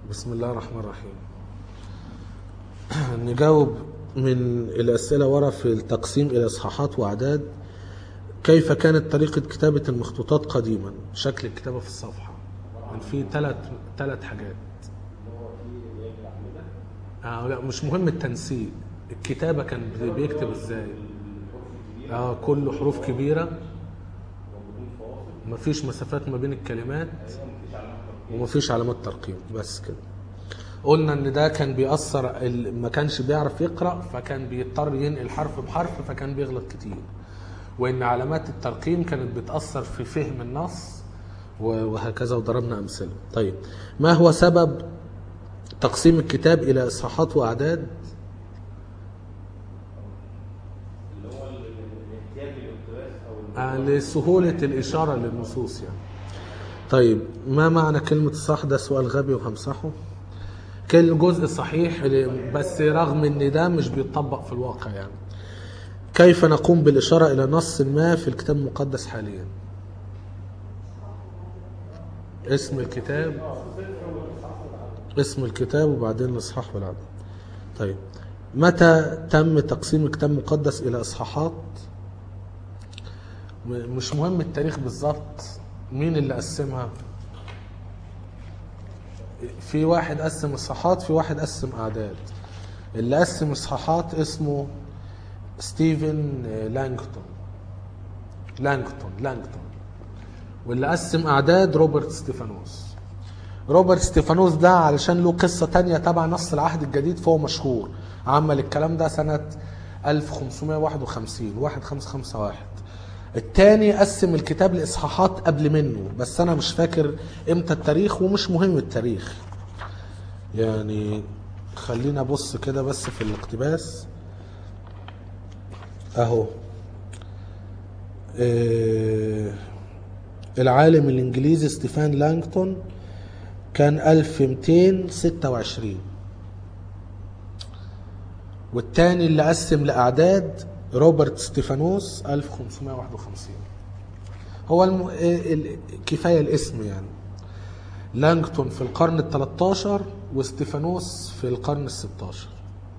بسم الله الرحمن الرحيم نجاوب من الأسئلة ورا في التقسيم إلى إصحاحات وأعداد كيف كانت طريقة كتابة المخطوطات قديما شكل الكتابة في الصفحة كان في ثلاث ثلاث حاجات آه لا مش مهم التنسيق الكتابة كان بي- بيكتب ازاي اه كله حروف كبيرة مفيش مسافات ما بين الكلمات ومفيش علامات ترقيم بس كده قلنا ان ده كان بيأثر ال- ما كانش بيعرف يقرأ فكان بيضطر ينقل حرف بحرف فكان بيغلط كتير وان علامات الترقيم كانت بتأثر في فهم النص و- وهكذا وضربنا امثله طيب ما هو سبب تقسيم الكتاب الى اصحاحات واعداد اللي هو ال- ال- الاحتياج للاقتباس او آه، لسهولة الإشارة للنصوص يعني طيب ما معنى كلمة صح ده سؤال غبي وهمسحه كل جزء صحيح بس رغم ان ده مش بيتطبق في الواقع يعني كيف نقوم بالإشارة إلى نص ما في الكتاب المقدس حاليا اسم الكتاب اسم الكتاب وبعدين الإصحاح والعدد طيب متى تم تقسيم الكتاب المقدس إلى إصحاحات م- مش مهم التاريخ بالظبط مين اللي قسمها في واحد قسم اصحاحات في واحد قسم اعداد اللي قسم اصحاحات اسمه ستيفن لانجتون لانجتون لانجتون واللي قسم اعداد روبرت ستيفانوس روبرت ستيفانوس ده علشان له قصة تانية تبع نص العهد الجديد فهو مشهور عمل الكلام ده سنة 1551 1551 التاني قسم الكتاب لإصحاحات قبل منه بس أنا مش فاكر إمتى التاريخ ومش مهم التاريخ يعني خلينا أبص كده بس في الاقتباس أهو آه، العالم الإنجليزي ستيفان لانجتون كان 1226 والتاني اللي قسم لأعداد روبرت ستيفانوس 1551 هو الم... ال... كفاية الاسم يعني لانجتون في القرن ال 13 وستيفانوس في القرن ال 16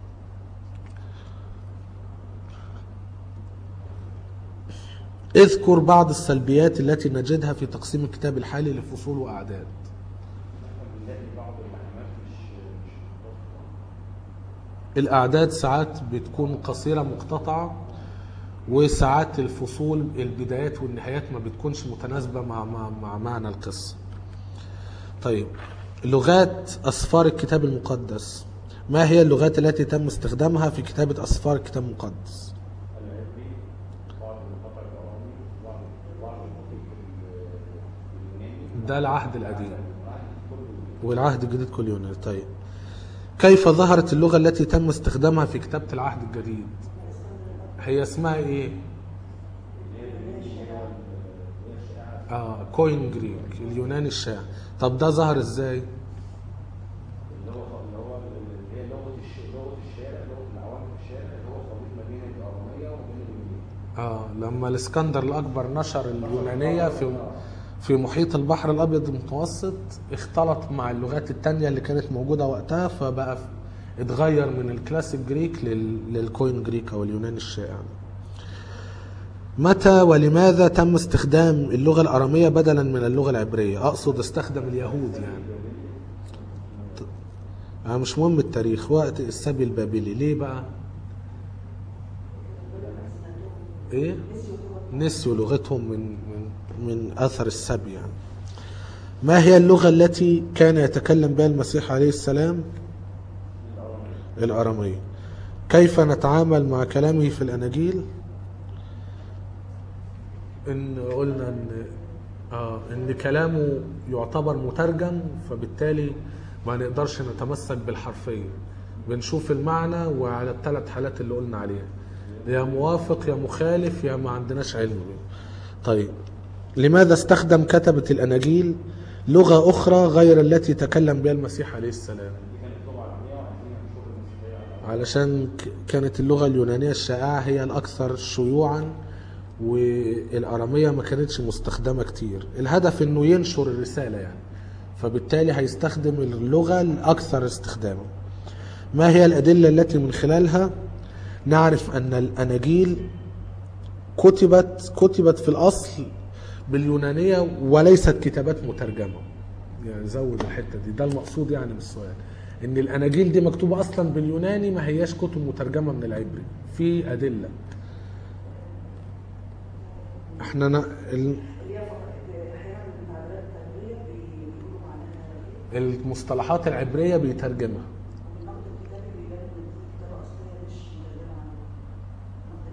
اذكر بعض السلبيات التي نجدها في تقسيم الكتاب الحالي لفصول وأعداد بنلاقي بعض العلامات مش مش متفقة. الأعداد ساعات بتكون قصيرة مقتطعة وساعات الفصول البدايات والنهايات ما بتكونش متناسبة مع, مع, مع معنى القصة طيب لغات أسفار الكتاب المقدس ما هي اللغات التي تم استخدامها في كتابة أسفار الكتاب المقدس العبري بعض المقاطع الأرامي بعض بعض البطيء اليوناني ده العهد القديم والعهد الجديد كل يوناني طيب كيف ظهرت اللغة التي تم استخدامها في كتابة العهد الجديد هي اسمها ايه اه كوين جريك اليوناني الشائع طب ده ظهر ازاي اللي هو اللي هو اللي هي لغه الش- لغه الشارع لغه العوام في الشارع اللي هو خليط ما بين الاراميه وبين اليونانيه اه لما الاسكندر الاكبر نشر اليونانيه في في محيط البحر الابيض المتوسط اختلط مع اللغات التانية اللي كانت موجوده وقتها فبقى ف- اتغير من الكلاسيك جريك لل- للكوين جريك او اليوناني الشائع متى ولماذا تم استخدام اللغه الاراميه بدلا من اللغه العبريه اقصد استخدم اليهود يعني أنا مش مهم التاريخ وقت السبي البابلي ليه بقى ايه نسيوا لغتهم من من من اثر السبي يعني ما هي اللغه التي كان يتكلم بها المسيح عليه السلام الاراميه كيف نتعامل مع كلامه في الاناجيل ان قلنا ان اه ان كلامه يعتبر مترجم فبالتالي ما نقدرش نتمسك بالحرفيه بنشوف المعنى وعلى الثلاث حالات اللي قلنا عليها يا موافق يا مخالف يا ما عندناش علم بيه. طيب لماذا استخدم كتبة الأناجيل لغة أخرى غير التي تكلم بها المسيح عليه السلام علشان ك- كانت اللغة اليونانية الشائعة هي الأكثر شيوعا والأرامية ما كانتش مستخدمة كتير الهدف انه ينشر الرسالة يعني فبالتالي هيستخدم اللغة الأكثر استخداما ما هي الأدلة التي من خلالها نعرف أن الأناجيل كتبت كتبت في الأصل باليونانية وليست كتابات مترجمة يعني زود الحتة دي ده المقصود يعني من السؤال ان الاناجيل دي مكتوبة اصلا باليوناني ما هياش كتب مترجمة من العبري في ادلة احنا ن... ال... هي فقط احيانا التعبيرات التربيه بيقولوا معناها ايه المصطلحات العبرية بيترجمها والنقد الكتابي بيبان ان دي كتابه اصليه مش مترجمه عن نقد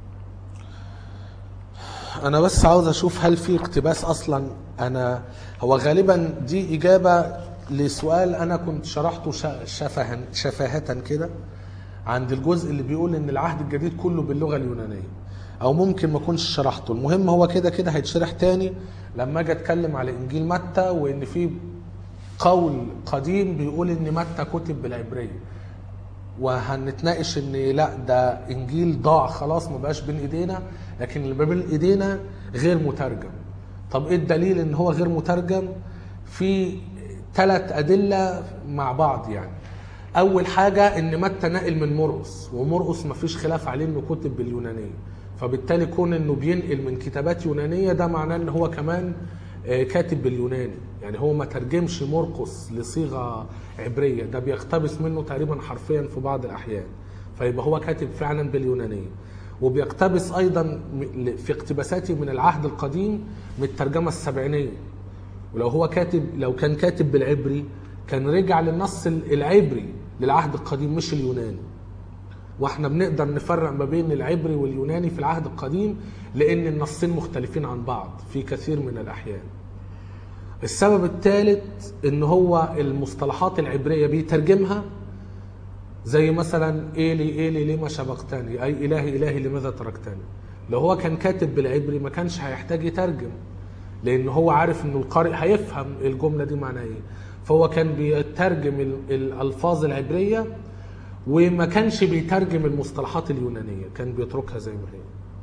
الادب انا بس عاوز اشوف هل في اقتباس اصلا انا هو غالبا دي اجابه لسؤال انا كنت شرحته ش- شفها شفاهه كده عند الجزء اللي بيقول ان العهد الجديد كله باللغه اليونانيه او ممكن ما اكونش شرحته المهم هو كده كده هيتشرح تاني لما اجي اتكلم على انجيل متى وان في قول قديم بيقول ان متى كتب بالعبريه وهنتناقش ان لا ده انجيل ضاع خلاص ما بقاش بين ايدينا لكن اللي ما بين ايدينا غير مترجم طب ايه الدليل ان هو غير مترجم في ثلاث ادله مع بعض يعني اول حاجه ان متى نقل من مرقس ومرقس ما فيش خلاف عليه انه كتب باليونانيه فبالتالي كون انه بينقل من كتابات يونانيه ده معناه ان هو كمان آه، كاتب باليوناني يعني هو ما ترجمش مرقس لصيغه عبريه ده بيقتبس منه تقريبا حرفيا في بعض الاحيان فيبقى هو كاتب فعلا باليونانيه وبيقتبس ايضا م- في اقتباساته من العهد القديم من الترجمه السبعينيه ولو هو كاتب لو كان كاتب بالعبري كان رجع للنص ال- العبري للعهد القديم مش اليوناني واحنا بنقدر نفرق ما بين العبري واليوناني في العهد القديم لان النصين مختلفين عن بعض في كثير من الاحيان السبب الثالث ان هو المصطلحات العبريه بيترجمها زي مثلا ايلي ايلي لما شبقتني اي الهي الهي لماذا تركتني لو هو كان كاتب بالعبري ما كانش هيحتاج يترجم لان هو عارف انه القارئ هيفهم الجمله دي معناها ايه فهو كان بيترجم ال- الالفاظ العبريه وما كانش بيترجم المصطلحات اليونانيه كان بيتركها زي ما هي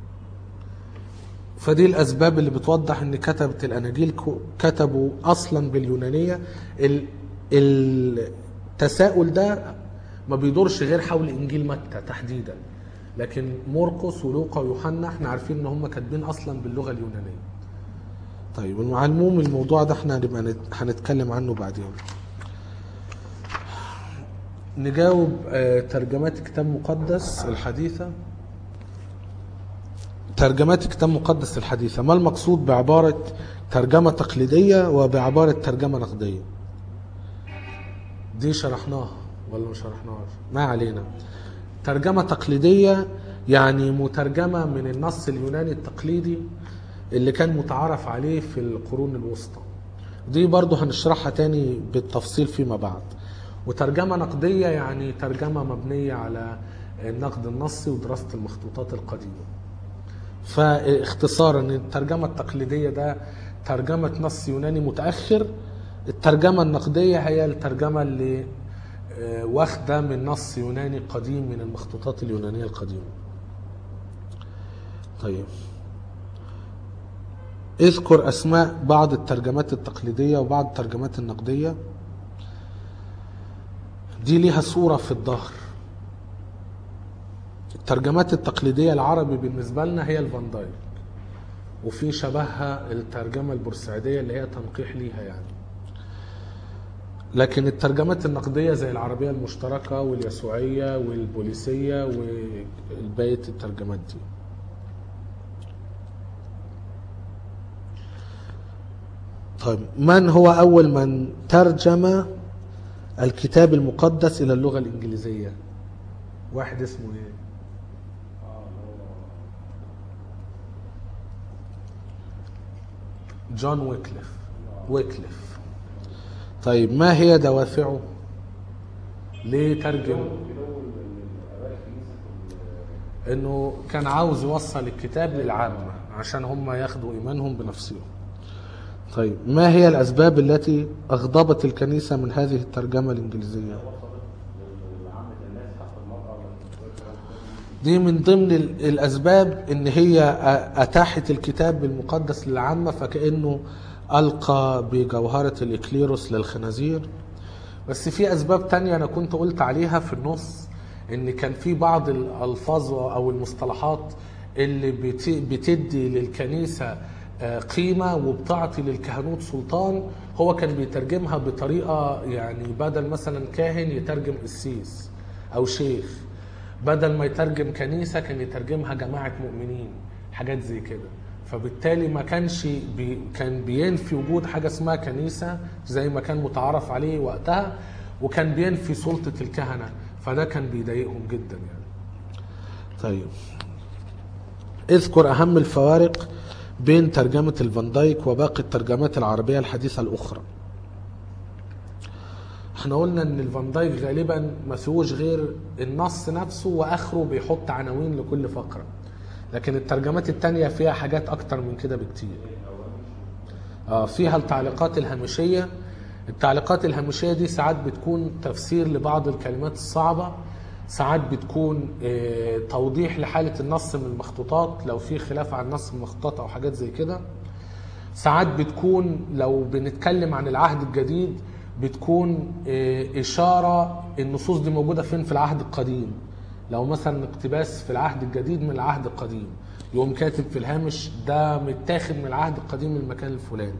فدي الاسباب اللي بتوضح ان كتبه الاناجيل كو- كتبوا اصلا باليونانيه ال- التساؤل ده ما بيدورش غير حول انجيل متى تحديدا لكن مرقس ولوقا ويوحنا احنا عارفين ان هم كاتبين اصلا باللغه اليونانيه طيب مع العموم الموضوع ده احنا هنبقى نت- هنتكلم عنه بعدين نجاوب آه، ترجمات كتاب مقدس الحديثة ترجمات كتاب مقدس الحديثة ما المقصود بعبارة ترجمة تقليدية وبعبارة ترجمة نقدية دي شرحناها ولا ما شرحناهاش ما علينا ترجمة تقليدية يعني مترجمة من النص اليوناني التقليدي اللي كان متعارف عليه في القرون الوسطى دي برضو هنشرحها تاني بالتفصيل فيما بعد وترجمة نقدية يعني ترجمة مبنية على النقد النصي ودراسة المخطوطات القديمة فاختصارا الترجمة التقليدية ده ترجمة نص يوناني متأخر الترجمة النقدية هي الترجمة اللي آه، واخدة من نص يوناني قديم من المخطوطات اليونانية القديمة طيب اذكر اسماء بعض الترجمات التقليديه وبعض الترجمات النقديه دي ليها صوره في الظهر الترجمات التقليديه العربي بالنسبه لنا هي الفان دايك وفي شبهها الترجمه البورسعيديه اللي هي تنقيح ليها يعني لكن الترجمات النقديه زي العربيه المشتركه واليسوعيه والبوليسيه والبقيه الترجمات دي طيب من هو أول من ترجم الكتاب المقدس إلى اللغة الإنجليزية واحد اسمه إيه جون ويكليف ويكليف طيب ما هي دوافعه ليه ترجم انه كان عاوز يوصل الكتاب للعامة عشان هم ياخدوا ايمانهم بنفسهم طيب ما هي الاسباب التي اغضبت الكنيسة من هذه الترجمة الانجليزية دي من ضمن ال- الاسباب ان هي أ- اتاحت الكتاب المقدس للعامة فكأنه ألقى بجوهرة الإكليروس للخنازير بس في أسباب تانية أنا كنت قلت عليها في النص إن كان في بعض الألفاظ أو المصطلحات اللي بت- بتدي للكنيسة آه، قيمة وبتعطي للكهنوت سلطان هو كان بيترجمها بطريقة يعني بدل مثلا كاهن يترجم قسيس أو شيخ بدل ما يترجم كنيسة كان يترجمها جماعة مؤمنين حاجات زي كده فبالتالي ما كانش بي كان بينفي وجود حاجة اسمها كنيسة زي ما كان متعارف عليه وقتها وكان بينفي سلطة الكهنة فده كان بيضايقهم جدا يعني طيب اذكر أهم الفوارق بين ترجمة الفان دايك وباقي الترجمات العربية الحديثة الأخرى احنا قلنا ان الفان دايك غالبا ما فيهوش غير النص نفسه واخره بيحط عناوين لكل فقره لكن الترجمات التانية فيها حاجات اكتر من كده بكتير اه فيها التعليقات الهامشيه التعليقات الهامشيه دي ساعات بتكون تفسير لبعض الكلمات الصعبه ساعات بتكون آه، توضيح لحاله النص من المخطوطات لو في خلاف عن نص المخطوطات او حاجات زي كده ساعات بتكون لو بنتكلم عن العهد الجديد بتكون آه، إشارة النصوص دي موجودة فين في العهد القديم لو مثلا اقتباس في العهد الجديد من العهد القديم يقوم كاتب في الهامش ده متاخد من العهد القديم من المكان الفلاني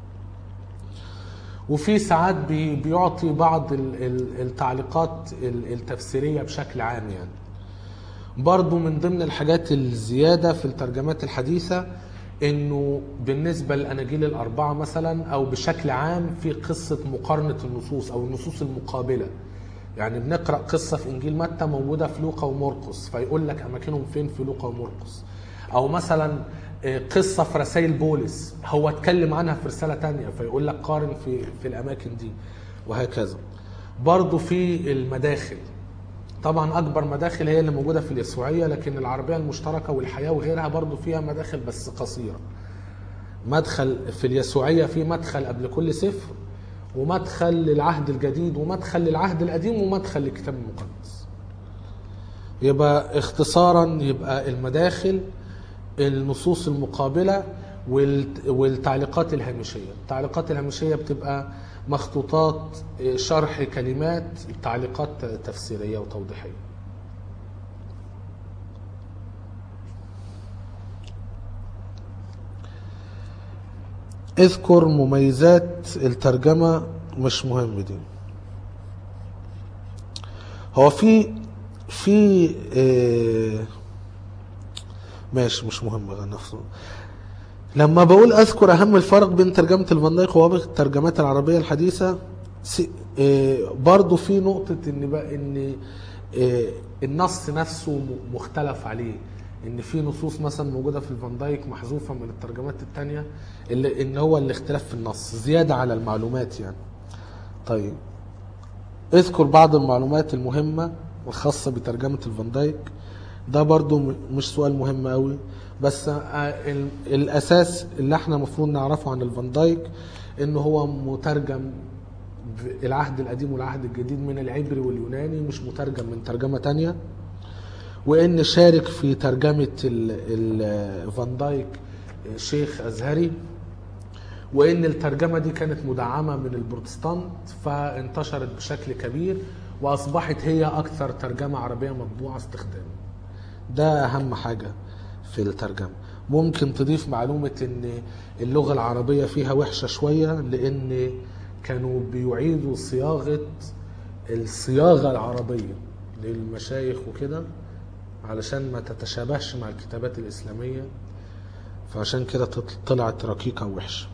وفي ساعات بي- بيعطي بعض ال- ال- التعليقات ال- التفسيرية بشكل عام يعني برضو من ضمن الحاجات الزيادة في الترجمات الحديثة انه بالنسبة للاناجيل الاربعة مثلا او بشكل عام في قصة مقارنة النصوص او النصوص المقابلة يعني بنقرأ قصة في انجيل متى موجودة في لوقا ومرقس فيقول لك اماكنهم فين في لوقا ومرقس او مثلا آه، قصة في رسائل بولس هو اتكلم عنها في رسالة تانية فيقول لك قارن في في الاماكن دي وهكذا برضو في المداخل طبعا اكبر مداخل هي اللي موجوده في اليسوعيه لكن العربيه المشتركه والحياه وغيرها برضو فيها مداخل بس قصيره مدخل في اليسوعيه في مدخل قبل كل سفر ومدخل للعهد الجديد ومدخل للعهد القديم ومدخل للكتاب المقدس يبقى اختصارا يبقى المداخل النصوص المقابله والت- والتعليقات الهامشيه التعليقات الهامشيه بتبقى مخطوطات اه، شرح كلمات تعليقات تفسيريه وتوضيحيه اذكر مميزات الترجمه مش مهم دي هو في في اه ماشي مش مهم غير نفسه لما بقول اذكر اهم الفرق بين ترجمه الفان دايك وباقي الترجمات العربيه الحديثه س- آه، برضو في نقطه ان بقى ان آه، النص نفسه م- مختلف عليه ان في نصوص مثلا موجوده في الفان دايك محذوفه من الترجمات الثانيه اللي ان هو الاختلاف في النص زياده على المعلومات يعني طيب اذكر بعض المعلومات المهمة الخاصة بترجمة الفان دايك ده برضو م- مش سؤال مهم قوي بس آه، ال- الأساس اللي احنا المفروض نعرفه عن الفان دايك إن هو مترجم ب- العهد القديم والعهد الجديد من العبري واليوناني مش مترجم من ترجمة تانية وإن شارك في ترجمة ال- ال- فان دايك شيخ أزهري وان الترجمه دي كانت مدعمه من البروتستانت فانتشرت بشكل كبير واصبحت هي اكثر ترجمه عربيه مطبوعه استخداما ده اهم حاجه في الترجمه ممكن تضيف معلومه ان اللغه العربيه فيها وحشه شويه لان كانوا بيعيدوا صياغه الصياغه العربيه للمشايخ وكده علشان ما تتشابهش مع الكتابات الاسلاميه فعشان كده تط- طلعت رقيقه ووحشه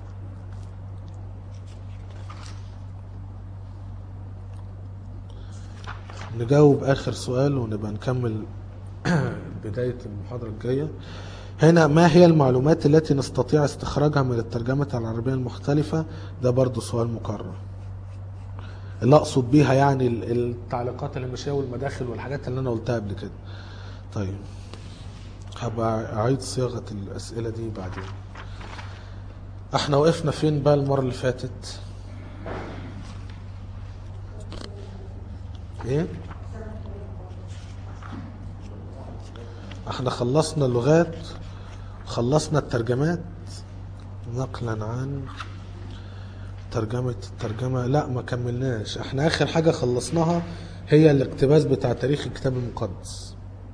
نجاوب اخر سؤال ونبقى نكمل بدايه المحاضره الجايه هنا ما هي المعلومات التي نستطيع استخراجها من الترجمه العربيه المختلفه ده برضو سؤال مكرر اللي اقصد بيها يعني ال- التعليقات الهامشيه والمداخل والحاجات اللي انا قلتها قبل كده طيب هبقى اعيد صياغه الاسئله دي بعدين احنا وقفنا فين بقى المره اللي فاتت ايه احنا خلصنا اللغات خلصنا الترجمات نقلا عن ترجمة الترجمة لا ما كملناش احنا اخر حاجة خلصناها هي الاقتباس بتاع تاريخ الكتاب المقدس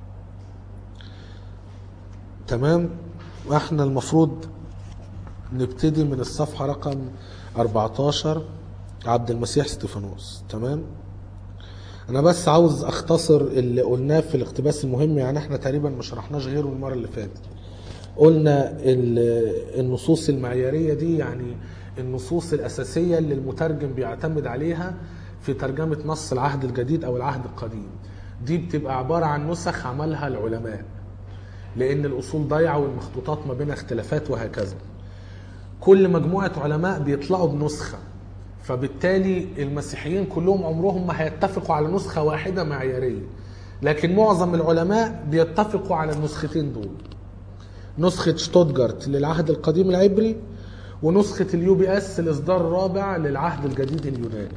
تمام واحنا المفروض نبتدي من الصفحة رقم 14 عبد المسيح استيفانوس تمام انا بس عاوز اختصر اللي قلناه في الاقتباس المهم يعني احنا تقريبا ما شرحناش غيره المرة اللي فاتت قلنا ال- النصوص المعيارية دي يعني النصوص الأساسية اللي المترجم بيعتمد عليها في ترجمة نص العهد الجديد أو العهد القديم دي بتبقى عبارة عن نسخ عملها العلماء لأن الأصول ضايعة والمخطوطات ما بينها اختلافات وهكذا كل مجموعة علماء بيطلعوا بنسخة فبالتالي المسيحيين كلهم عمرهم ما هيتفقوا على نسخة واحدة معيارية لكن معظم العلماء بيتفقوا على النسختين دول نسخة شتوتجارت للعهد القديم العبري ونسخة اليو بي اس الإصدار الرابع للعهد الجديد اليوناني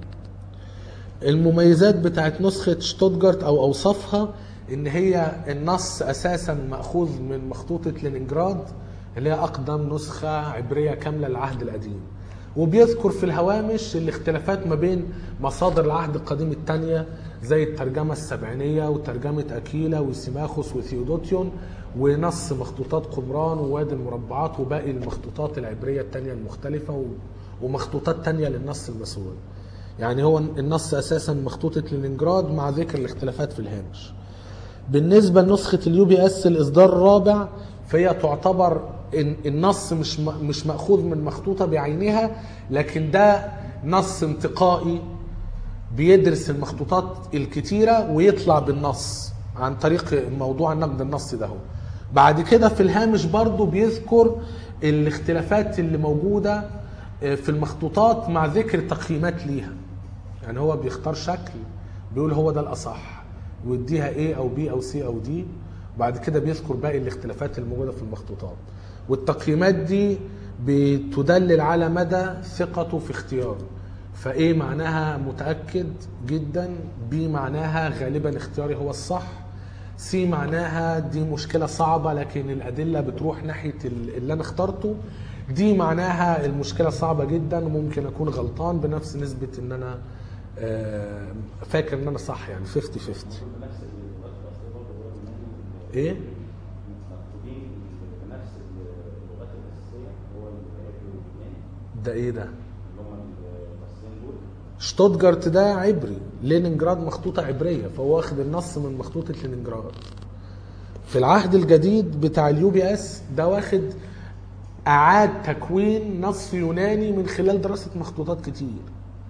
المميزات بتاعت نسخة شتوتجارت أو أوصافها إن هي النص أساسا مأخوذ من مخطوطة لينينجراد اللي هي أقدم نسخة عبرية كاملة للعهد القديم وبيذكر في الهوامش الاختلافات ما بين مصادر العهد القديم الثانية زي الترجمة السبعينية وترجمة أكيلا وسيماخوس وثيودوتيون ونص مخطوطات قمران ووادي المربعات وباقي المخطوطات العبرية الثانية المختلفة و- ومخطوطات تانية للنص المسؤول يعني هو النص أساسا مخطوطة لينينجراد مع ذكر الاختلافات في الهامش بالنسبة لنسخة اليو بي اس الإصدار الرابع فهي تعتبر إن النص مش م- مش مأخوذ من مخطوطة بعينها لكن ده نص انتقائي بيدرس المخطوطات الكتيرة ويطلع بالنص عن طريق موضوع النقد النصي ده هو. بعد كده في الهامش برضو بيذكر الاختلافات اللي موجودة آه، في المخطوطات مع ذكر تقييمات ليها يعني هو بيختار شكل بيقول هو ده الأصح ويديها A أو B أو C أو D وبعد كده بيذكر باقي الاختلافات الموجودة في المخطوطات والتقييمات دي بتدلل على مدى ثقته في اختياره فايه معناها متاكد جدا بي معناها غالبا اختياري هو الصح سي معناها دي مشكله صعبه لكن الادله بتروح ناحيه ال- اللي انا اخترته دي معناها المشكله صعبه جدا وممكن اكون غلطان بنفس نسبه ان انا آه، فاكر ان انا صح يعني 50 50 نفس اللغات الاصليه برضه هو اليوناني ايه مكتوبين بنفس اللغات الاساسيه هو العبري واليوناني ده ايه ده اللي هم المصريين دول شتوتجارت ده عبري لينينجراد مخطوطة عبرية فهو واخد النص من مخطوطة لينينجراد في العهد الجديد بتاع اليو بي اس ده واخد أعاد تكوين نص يوناني من خلال دراسة مخطوطات كتير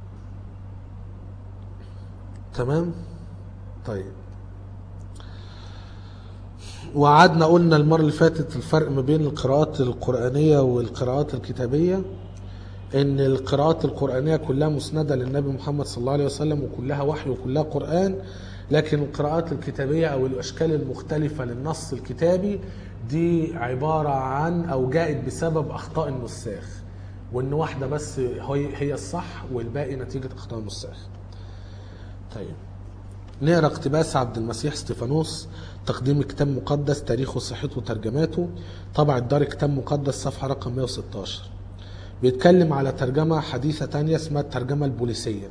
تمام طيب وقعدنا قلنا المرة اللي فاتت الفرق ما بين القراءات القرآنية والقراءات الكتابية ان القراءات القرآنية كلها مسندة للنبي محمد صلى الله عليه وسلم وكلها وحي وكلها قرآن لكن القراءات الكتابية او الاشكال المختلفة للنص الكتابي دي عبارة عن او جاءت بسبب اخطاء النساخ وان واحدة بس هي هي الصح والباقي نتيجة اخطاء النساخ طيب نقرا اقتباس عبد المسيح استيفانوس تقديم كتاب مقدس تاريخه صحته وترجماته طبع دار كتاب مقدس صفحة رقم 116 بيتكلم على ترجمة حديثة تانية اسمها الترجمة البوليسية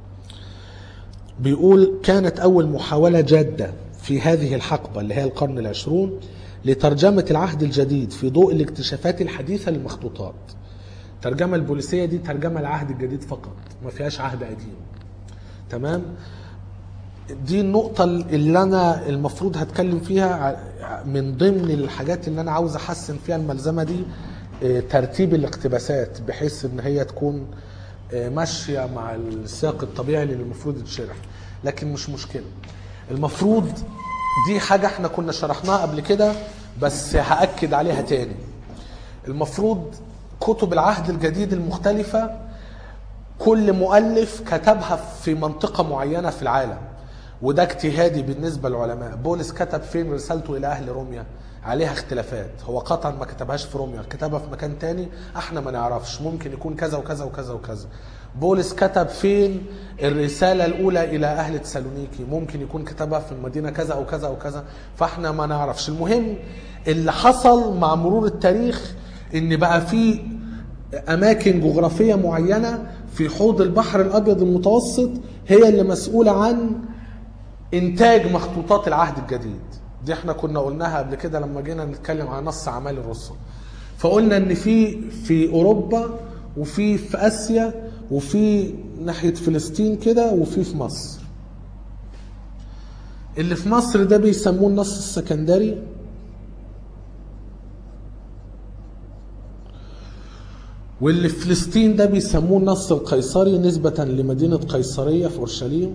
بيقول كانت أول محاولة جادة في هذه الحقبة اللي هي القرن العشرون لترجمة العهد الجديد في ضوء الاكتشافات الحديثة للمخطوطات الترجمة البوليسية دي ترجمة العهد الجديد فقط ما فيهاش عهد قديم تمام دي النقطة اللي أنا المفروض هتكلم فيها ع- من ضمن الحاجات اللي أنا عاوز أحسن فيها الملزمة دي آه، ترتيب الاقتباسات بحيث إن هي تكون آه، ماشية مع السياق الطبيعي اللي المفروض يتشرح لكن مش مشكلة المفروض دي حاجة احنا كنا شرحناها قبل كده بس هأكد عليها تاني المفروض كتب العهد الجديد المختلفة كل مؤلف كتبها في منطقة معينة في العالم وده اجتهادي بالنسبة للعلماء بولس كتب فين رسالته إلى أهل روميا عليها اختلافات هو قطعا ما كتبهاش في روميا كتبها في مكان تاني احنا ما نعرفش ممكن يكون كذا وكذا وكذا وكذا بولس كتب فين الرسالة الأولى إلى أهل تسالونيكي ممكن يكون كتبها في المدينة كذا أو كذا أو كذا فاحنا ما نعرفش المهم اللي حصل مع مرور التاريخ إن بقى في اماكن جغرافيه معينه في حوض البحر الابيض المتوسط هي اللي مسؤوله عن انتاج مخطوطات العهد الجديد دي احنا كنا قلناها قبل كده لما جينا نتكلم عن نص اعمال الرسل فقلنا ان في في اوروبا وفي في اسيا وفي ناحيه فلسطين كده وفي في مصر اللي في مصر ده بيسموه النص السكندري واللي في فلسطين ده بيسموه النص القيصري نسبة لمدينة قيصرية في أورشليم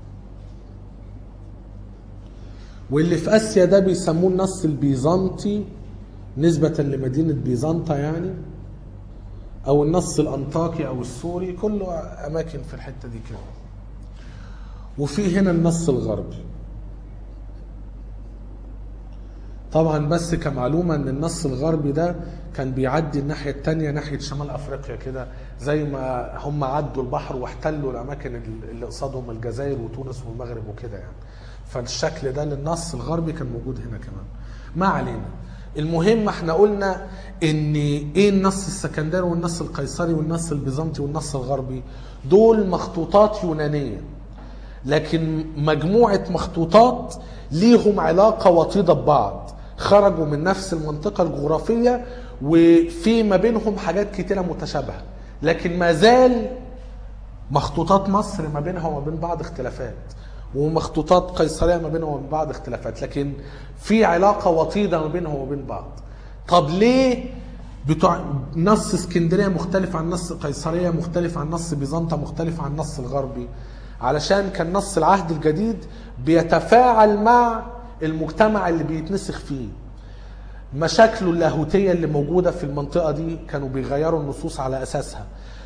واللي في آسيا ده بيسموه النص البيزنطي نسبة لمدينة بيزنطة يعني أو النص الأنطاكي أو السوري كله أماكن في الحتة دي كده وفي هنا النص الغربي طبعا بس كمعلومة ان النص الغربي ده كان بيعدي الناحية التانية ناحية شمال افريقيا كده زي ما هم عدوا البحر واحتلوا الاماكن اللي قصادهم الجزائر وتونس والمغرب وكده يعني فالشكل ده للنص الغربي كان موجود هنا كمان ما علينا المهم احنا قلنا ان ايه النص السكندري والنص القيصري والنص البيزنطي والنص الغربي دول مخطوطات يونانيه لكن مجموعة مخطوطات ليهم علاقة وطيدة ببعض خرجوا من نفس المنطقة الجغرافية وفي ما بينهم حاجات كتيرة متشابهة لكن ما زال مخطوطات مصر ما بينها وما بين بعض اختلافات ومخطوطات قيصرية ما بينها وبين بعض اختلافات لكن في علاقة وطيدة ما بينها وبين بعض طب ليه بتوع نص اسكندريه مختلف عن نص قيصريه مختلف عن نص بيزنطة مختلف عن النص الغربي علشان كان نص العهد الجديد بيتفاعل مع المجتمع اللي بيتنسخ فيه مشاكله اللاهوتيه اللي موجوده في المنطقه دي كانوا بيغيروا النصوص على اساسها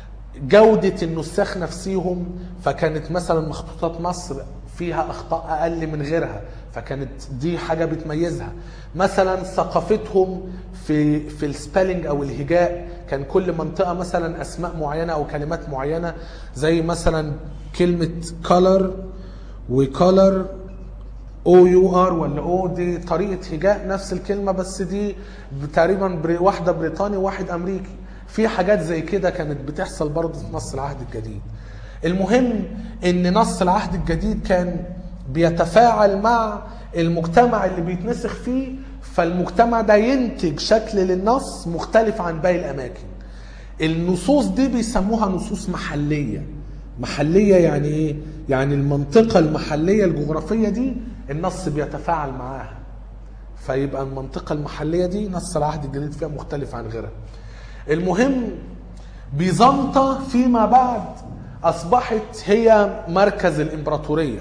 جوده النساخ نفسيهم فكانت مثلا مخطوطات مصر فيها اخطاء اقل من غيرها فكانت دي حاجه بتميزها مثلا ثقافتهم في في السبيلنج او الهجاء كان كل منطقه مثلا اسماء معينه او كلمات معينه زي مثلا كلمه color وكولر او يو ار ولا او دي طريقه هجاء نفس الكلمه بس دي تقريبا بري واحده بريطاني وواحد امريكي في حاجات زي كده كانت بتحصل برضه في نص العهد الجديد المهم ان نص العهد الجديد كان بيتفاعل مع المجتمع اللي بيتنسخ فيه فالمجتمع ده ينتج شكل للنص مختلف عن باقي الاماكن النصوص دي بيسموها نصوص محليه محليه يعني ايه يعني المنطقه المحليه الجغرافيه دي النص بيتفاعل معاها فيبقى المنطقه المحليه دي نص العهد الجديد فيها مختلف عن غيرها المهم بيزنطة فيما بعد أصبحت هي مركز الإمبراطورية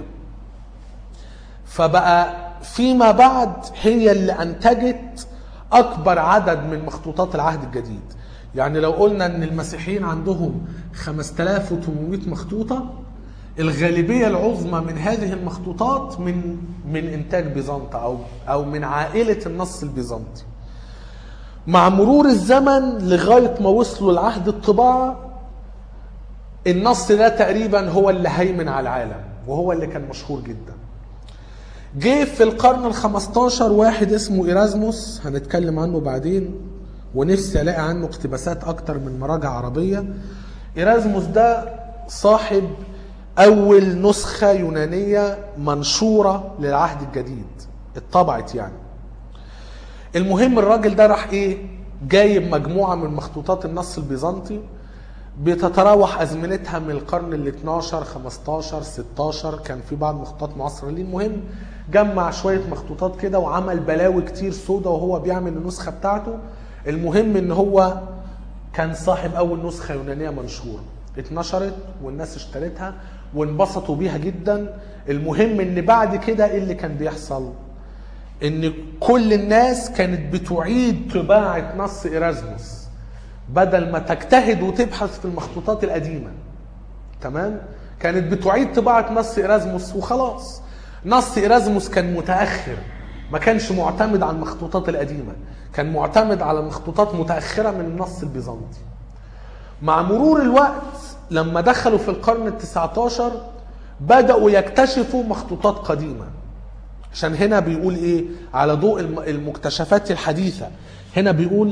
فبقى فيما بعد هي اللي أنتجت أكبر عدد من مخطوطات العهد الجديد يعني لو قلنا أن المسيحيين عندهم 5800 مخطوطة الغالبية العظمى من هذه المخطوطات من من إنتاج بيزنطة أو أو من عائلة النص البيزنطي مع مرور الزمن لغاية ما وصلوا لعهد الطباعة النص ده تقريبا هو اللي هيمن على العالم وهو اللي كان مشهور جدا جه في القرن ال15 واحد اسمه إيرازموس هنتكلم عنه بعدين ونفسي الاقي عنه اقتباسات اكتر من مراجع عربية إيرازموس ده صاحب اول نسخة يونانية منشورة للعهد الجديد اتطبعت يعني المهم الراجل ده راح ايه جايب مجموعه من مخطوطات النص البيزنطي بتتراوح ازمنتها من القرن ال 12 15 16 كان في بعض مخطوطات معاصره ليه المهم جمع شويه مخطوطات كده وعمل بلاوي كتير سودا وهو بيعمل النسخه بتاعته المهم ان هو كان صاحب اول نسخه يونانيه منشوره اتنشرت والناس اشترتها وانبسطوا بيها جدا المهم ان بعد كده ايه اللي كان بيحصل ان كل الناس كانت بتعيد طباعة نص إيرازموس بدل ما تجتهد وتبحث في المخطوطات القديمة تمام كانت بتعيد طباعة نص إيرازموس وخلاص نص إيرازموس كان متأخر ما كانش معتمد على المخطوطات القديمة كان معتمد على مخطوطات متأخرة من النص البيزنطي مع مرور الوقت لما دخلوا في القرن التسعة عشر بدأوا يكتشفوا مخطوطات قديمة عشان هنا بيقول ايه على ضوء الم- المكتشفات الحديثة هنا بيقول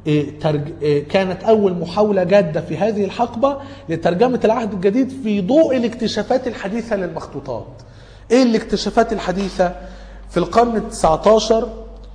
إيه، ترج... إيه، كانت أول محاولة جادة في هذه الحقبة لترجمة العهد الجديد في ضوء الاكتشافات الحديثة للمخطوطات إيه الاكتشافات الحديثة؟ في القرن التسعتاشر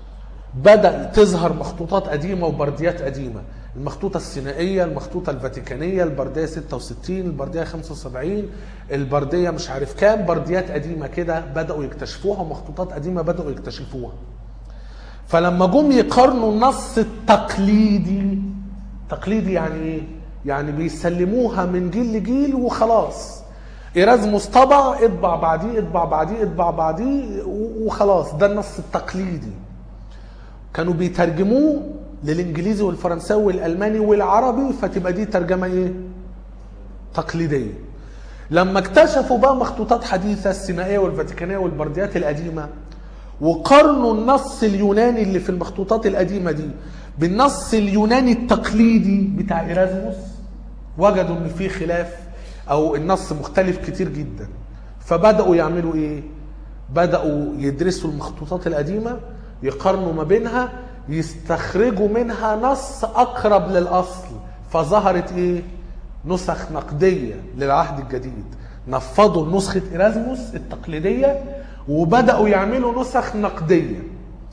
بدأ تظهر مخطوطات قديمة وبرديات قديمة المخطوطة السينائية المخطوطة الفاتيكانية البردية 66 البردية 75 البردية مش عارف كام برديات قديمة كده بدأوا يكتشفوها ومخطوطات قديمة بدأوا يكتشفوها فلما جم يقارنوا النص التقليدي تقليدي يعني ايه؟ يعني بيسلموها من جيل لجيل وخلاص ايرازموس طبع اطبع بعديه اطبع بعديه اطبع بعديه و- وخلاص ده النص التقليدي كانوا بيترجموه للانجليزي والفرنساوي والالماني والعربي فتبقى دي ترجمه ايه؟ تقليديه. لما اكتشفوا بقى مخطوطات حديثه السينائيه والفاتيكانيه والبرديات القديمه وقارنوا النص اليوناني اللي في المخطوطات القديمه دي بالنص اليوناني التقليدي بتاع ايرازموس وجدوا ان في خلاف او النص مختلف كتير جدا فبداوا يعملوا ايه بداوا يدرسوا المخطوطات القديمه يقارنوا ما بينها يستخرجوا منها نص اقرب للاصل فظهرت ايه نسخ نقديه للعهد الجديد نفضوا نسخه ايرازموس التقليديه وبداوا يعملوا نسخ نقديه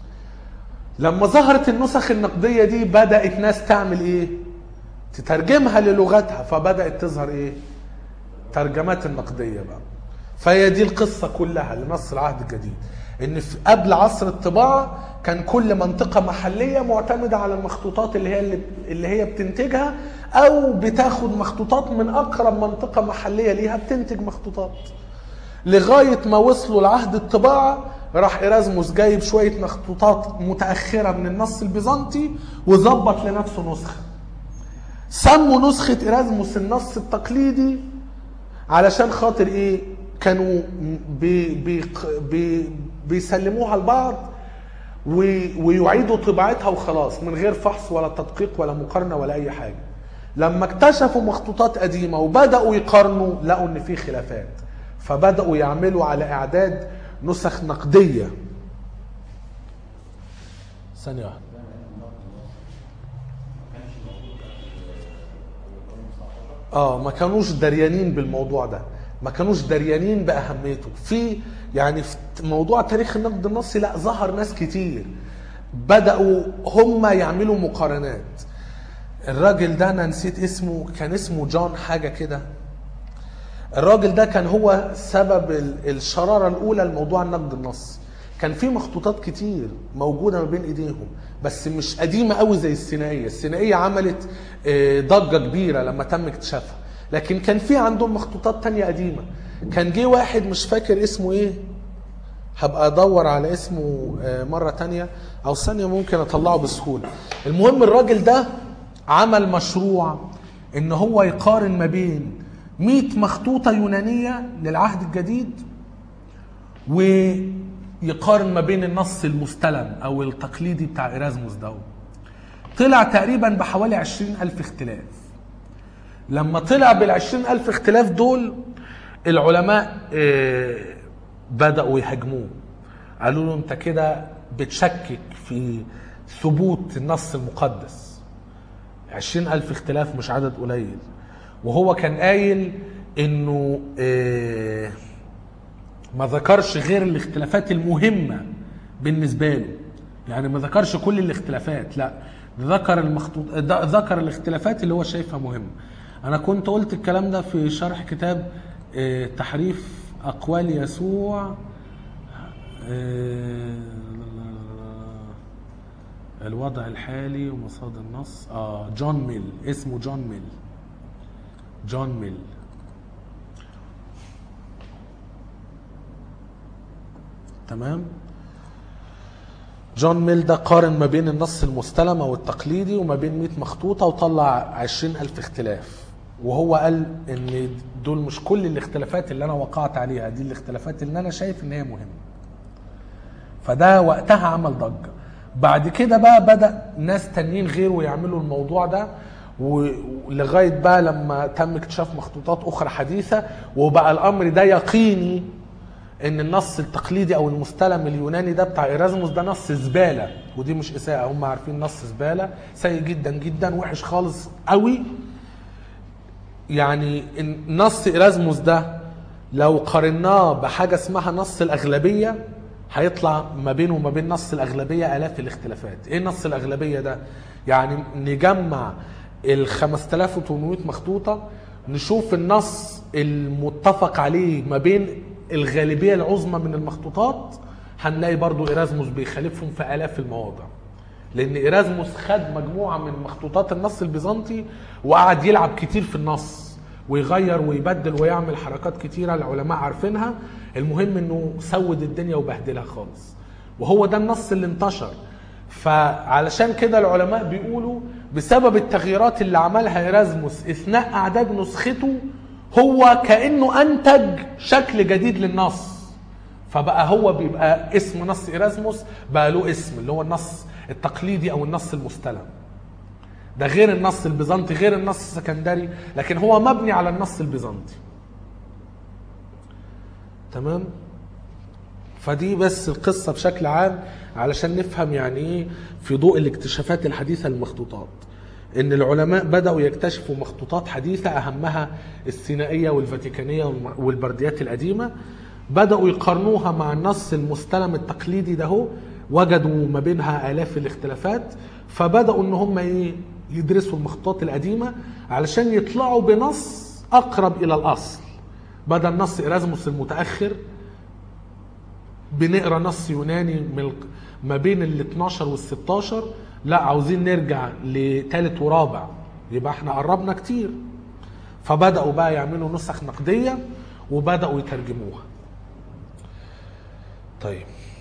لما ظهرت النسخ النقديه دي بدات ناس تعمل ايه تترجمها للغتها فبدات تظهر ايه ترجمات النقديه بقى فهي دي القصه كلها لنص العهد الجديد ان في قبل عصر الطباعه كان كل منطقه محليه معتمده على المخطوطات اللي هي اللي, اللي هي بتنتجها او بتاخد مخطوطات من اقرب منطقه محليه ليها بتنتج مخطوطات لغايه ما وصلوا لعهد الطباعه راح ايرازموس جايب شويه مخطوطات متاخره من النص البيزنطي وظبط لنفسه نسخه سموا نسخه ايرازموس النص التقليدي علشان خاطر ايه كانوا بي بي بي بيسلموها لبعض و- ويعيدوا طباعتها وخلاص من غير فحص ولا تدقيق ولا مقارنه ولا اي حاجه لما اكتشفوا مخطوطات قديمه وبداوا يقارنوا لقوا ان في خلافات فبداوا يعملوا على اعداد نسخ نقديه ثانيه واحده اه ما كانوش دريانين بالموضوع ده ما كانوش دريانين باهميته في يعني في موضوع تاريخ النقد النصي لا ظهر ناس كتير بداوا هم يعملوا مقارنات الراجل ده انا نسيت اسمه كان اسمه جون حاجه كده الراجل ده كان هو سبب ال- الشراره الاولى لموضوع النقد النصي كان في مخطوطات كتير موجوده ما بين ايديهم بس مش قديمه قوي زي السينائيه السينائيه عملت آه، ضجه كبيره لما تم اكتشافها لكن كان في عندهم مخطوطات تانية قديمه كان جه واحد مش فاكر اسمه ايه هبقى ادور على اسمه آه، مره تانية او ثانيه ممكن اطلعه بسهوله المهم الراجل ده عمل مشروع ان هو يقارن ما بين 100 مخطوطه يونانيه للعهد الجديد ويقارن ما بين النص المستلم او التقليدي بتاع ايرازموس ده طلع تقريبا بحوالي عشرين ألف اختلاف لما طلع بالعشرين ألف اختلاف دول العلماء آه، بدأوا يهاجموه قالوا له انت كده بتشكك في ثبوت النص المقدس عشرين ألف اختلاف مش عدد قليل وهو كان قايل انه آه، ما ذكرش غير الاختلافات المهمة بالنسبة له يعني ما ذكرش كل الاختلافات لا ذكر المخطوط د- ذكر الاختلافات اللي هو شايفها مهمة انا كنت قلت الكلام ده في شرح كتاب آه، تحريف اقوال يسوع آه، الوضع الحالي ومصادر النص اه جون ميل اسمه جون ميل جون ميل تمام جون ميل ده قارن ما بين النص المستلم او التقليدي وما بين 100 مخطوطه وطلع 20 الف اختلاف وهو قال ان دول مش كل الاختلافات اللي انا وقعت عليها دي الاختلافات اللي انا شايف ان هي مهمه فده وقتها عمل ضجه بعد كده بقى بدا ناس تانيين غيره يعملوا الموضوع ده و- ولغايه بقى لما تم اكتشاف مخطوطات اخرى حديثه وبقى الامر ده يقيني ان النص التقليدي او المستلم اليوناني ده بتاع ايرازموس ده نص زباله ودي مش اساءه هم عارفين نص زباله سيء جدا جدا وحش خالص قوي يعني إن نص ايرازموس ده لو قارناه بحاجه اسمها نص الاغلبيه هيطلع ما بينه وما بين نص الاغلبيه الاف الاختلافات ايه نص الاغلبيه ده يعني نجمع ال 5800 مخطوطه نشوف النص المتفق عليه ما بين الغالبيه العظمى من المخطوطات هنلاقي برضو ايرازموس بيخالفهم في الاف المواضع لان ايرازموس خد مجموعه من مخطوطات النص البيزنطي وقعد يلعب كتير في النص ويغير ويبدل ويعمل حركات كتيره العلماء عارفينها المهم انه سود الدنيا وبهدلها خالص وهو ده النص اللي انتشر فعلشان كده العلماء بيقولوا بسبب التغييرات اللي عملها ايرازموس اثناء اعداد نسخته هو كانه انتج شكل جديد للنص فبقى هو بيبقى اسم نص ايرازموس بقى له اسم اللي هو النص التقليدي او النص المستلم ده غير النص البيزنطي غير النص السكندري لكن هو مبني على النص البيزنطي تمام فدي بس القصة بشكل عام علشان نفهم يعني ايه في ضوء الاكتشافات الحديثة للمخطوطات ان العلماء بدأوا يكتشفوا مخطوطات حديثة اهمها السينائية والفاتيكانية والبرديات القديمة بدأوا يقارنوها مع النص المستلم التقليدي ده هو وجدوا ما بينها آلاف الاختلافات فبدأوا ان هم ايه يدرسوا المخطوطات القديمة علشان يطلعوا بنص اقرب الى الاصل بدل نص ايرازموس المتأخر بنقرا نص يوناني من الق- ما بين ال 12 وال 16 لا عاوزين نرجع لثالث ورابع يبقى احنا قربنا كتير فبداوا بقى يعملوا نسخ نقديه وبداوا يترجموها طيب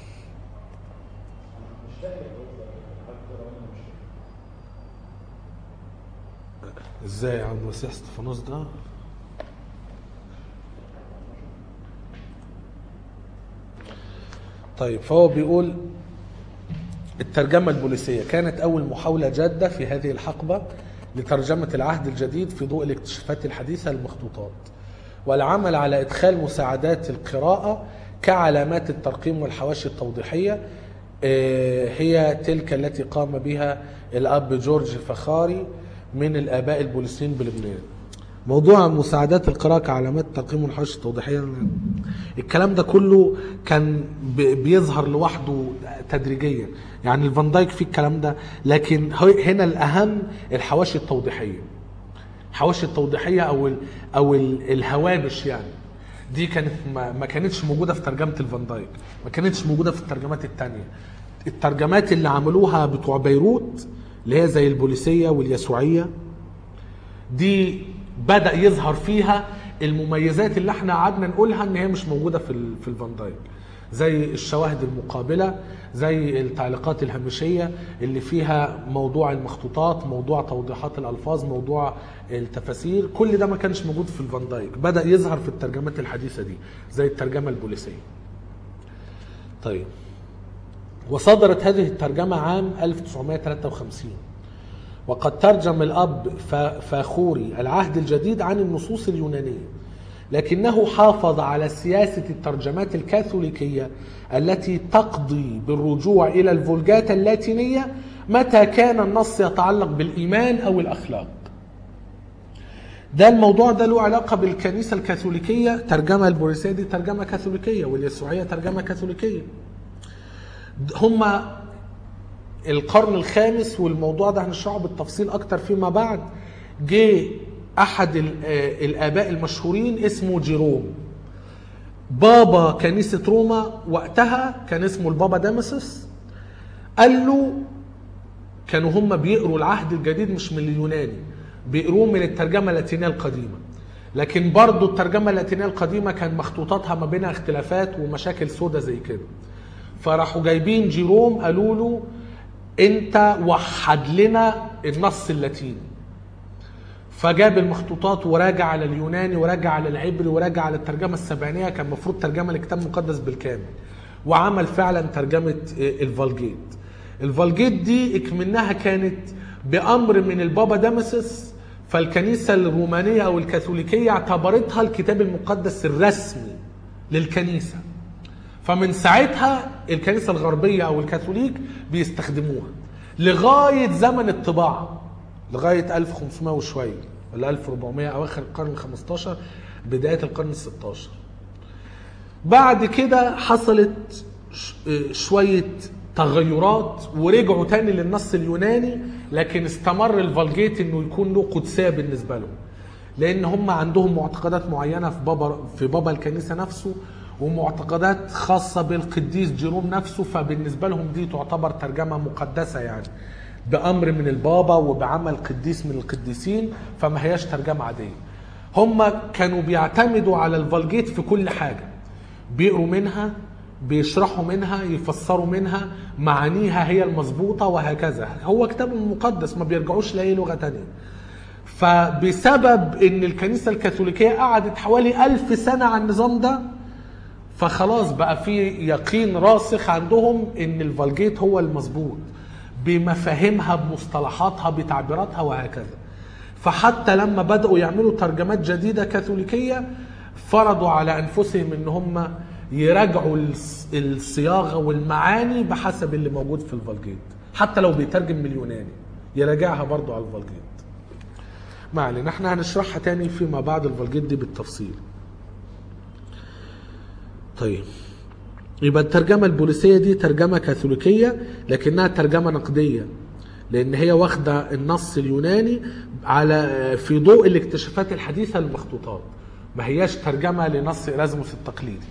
ازاي يا عم المسيح استفانوس ده طيب فهو بيقول الترجمة البوليسية كانت أول محاولة جادة في هذه الحقبة لترجمة العهد الجديد في ضوء الاكتشافات الحديثة للمخطوطات والعمل على إدخال مساعدات القراءة كعلامات الترقيم والحواشي التوضيحية آه، هي تلك التي قام بها الأب جورج فخاري من الآباء البوليسيين بلبنان موضوع مساعدات القراءة كعلامات ترقيم والحواشي التوضيحية الكلام ده كله كان ب- بيظهر لوحده تدريجيا يعني الفان دايك فيه الكلام ده لكن هو- هنا الأهم الحواشي التوضيحية الحواشي التوضيحية أو ال أو ال الهوامش يعني دي كانت ما, ما كانتش موجودة في ترجمة الفان دايك ما كانتش موجودة في الترجمات التانية الترجمات اللي عملوها بتوع بيروت اللي هي زي البوليسية واليسوعية دي بدا يظهر فيها المميزات اللي احنا قعدنا نقولها ان هي مش موجوده في ال- في الفان دايك زي الشواهد المقابله زي التعليقات الهامشيه اللي فيها موضوع المخطوطات موضوع توضيحات الالفاظ موضوع التفاسير كل ده ما كانش موجود في الفان دايك بدا يظهر في الترجمات الحديثه دي زي الترجمه البوليسيه طيب وصدرت هذه الترجمه عام 1953 وقد ترجم الأب فا- فاخوري العهد الجديد عن النصوص اليونانية لكنه حافظ على سياسة الترجمات الكاثوليكية التي تقضي بالرجوع إلى الفولجات اللاتينية متى كان النص يتعلق بالإيمان أو الأخلاق ده الموضوع ده له علاقة بالكنيسة الكاثوليكية ترجمة البوليسية دي ترجمة كاثوليكية واليسوعية ترجمة كاثوليكية هما القرن الخامس والموضوع ده هنشرحه بالتفصيل اكتر فيما بعد جه احد ال- آه، الاباء المشهورين اسمه جيروم بابا كنيسة روما وقتها كان اسمه البابا دامسس قال له كانوا هم بيقروا العهد الجديد مش من اليوناني بيقروه من الترجمة اللاتينية القديمة لكن برضو الترجمة اللاتينية القديمة كان مخطوطاتها ما بينها اختلافات ومشاكل سودة زي كده فراحوا جايبين جيروم قالوا له انت وحد لنا النص اللاتيني فجاب المخطوطات وراجع على اليوناني وراجع على العبري وراجع على الترجمة السبعينية كان المفروض ترجمة لكتاب مقدس بالكامل وعمل فعلا ترجمة الفالجيت الفالجيت دي اكمنها كانت بأمر من البابا دامسس فالكنيسة الرومانية أو الكاثوليكية اعتبرتها الكتاب المقدس الرسمي للكنيسة فمن ساعتها الكنيسه الغربيه او الكاثوليك بيستخدموها لغايه زمن الطباعه لغايه 1500 وشويه ولا 1400 اواخر القرن ال 15 بدايه القرن ال 16 بعد كده حصلت ش- شوية تغيرات ورجعوا تاني للنص اليوناني لكن استمر الفالجيت انه يكون له قدسية بالنسبة لهم لان هم عندهم معتقدات معينة في بابا في بابا الكنيسة نفسه ومعتقدات خاصة بالقديس جيروم نفسه فبالنسبة لهم دي تعتبر ترجمة مقدسة يعني بأمر من البابا وبعمل قديس من القديسين فما هياش ترجمة عادية هم كانوا بيعتمدوا على الفالجيت في كل حاجة بيقروا منها بيشرحوا منها يفسروا منها معانيها هي المظبوطة وهكذا هو كتاب مقدس ما بيرجعوش لأي لغة تانية فبسبب ان الكنيسة الكاثوليكية قعدت حوالي ألف سنة على النظام ده فخلاص بقى في يقين راسخ عندهم ان الفالجيت هو المظبوط بمفاهيمها بمصطلحاتها بتعبيراتها وهكذا فحتى لما بدأوا يعملوا ترجمات جديدة كاثوليكية فرضوا على أنفسهم ان هم يراجعوا الص- الصياغة والمعاني بحسب اللي موجود في الفالجيت حتى لو بيترجم من اليوناني يراجعها برضو على الفالجيت ما علينا احنا هنشرحها تاني فيما بعد الفالجيت دي بالتفصيل طيب يبقى الترجمة البوليسية دي ترجمة كاثوليكية لكنها ترجمة نقدية لأن هي واخدة النص اليوناني على في ضوء الاكتشافات الحديثة للمخطوطات ما هياش ترجمة لنص إرازموس التقليدي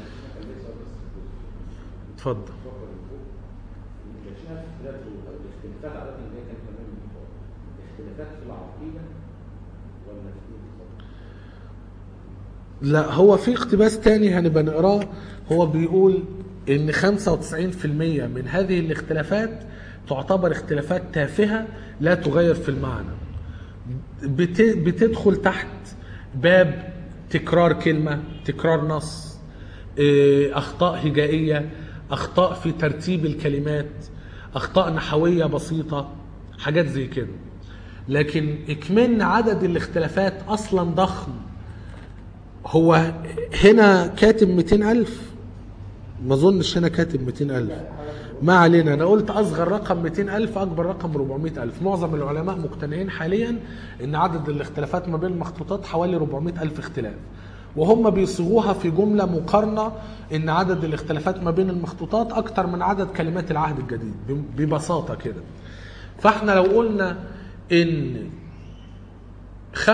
اتفضل الاكتشاف ذاته الاختلافات عادة اللي هي كانت كمان من الفوق. اختلافات في العقيدة ولا في ايه بالظبط؟ لا هو في اقتباس تاني هنبقى نقراه هو بيقول ان 95% من هذه الاختلافات تعتبر اختلافات تافهة لا تغير في المعنى بت- بتدخل تحت باب تكرار كلمة تكرار نص إيه، اخطاء هجائية اخطاء في ترتيب الكلمات اخطاء نحوية بسيطة حاجات زي كده لكن اكمن عدد الاختلافات اصلا ضخم هو هنا كاتب 200 ألف ما اظنش هنا كاتب 200 ألف ما علينا انا قلت اصغر رقم 200 ألف اكبر رقم 400 ألف معظم العلماء مقتنعين حاليا ان عدد الاختلافات ما بين المخطوطات حوالي 400 ألف اختلاف وهم بيصيغوها في جملة مقارنة ان عدد الاختلافات ما بين المخطوطات اكتر من عدد كلمات العهد الجديد ببساطة كده فاحنا لو قلنا ان 95%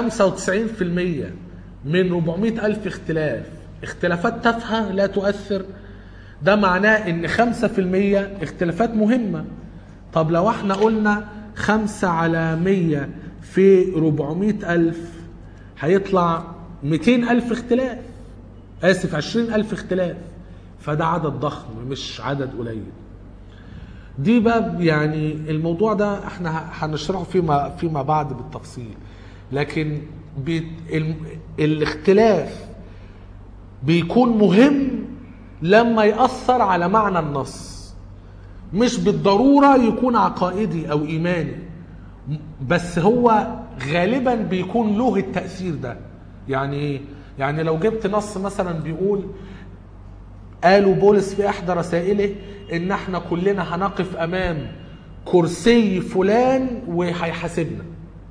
من 400 ألف اختلاف اختلافات تافهة لا تؤثر ده معناه ان 5% اختلافات مهمة طب لو احنا قلنا 5 على 100 في 400 ألف هيطلع 200 ألف اختلاف آسف 20 ألف اختلاف فده عدد ضخم مش عدد قليل دي بقى يعني الموضوع ده احنا هنشرحه فيما فيما بعد بالتفصيل لكن بي ال الاختلاف بيكون مهم لما يأثر على معنى النص مش بالضرورة يكون عقائدي أو إيماني بس هو غالبا بيكون له التأثير ده يعني ايه؟ يعني لو جبت نص مثلا بيقول قالوا بولس في احدى رسائله ان احنا كلنا هنقف امام كرسي فلان وهيحاسبنا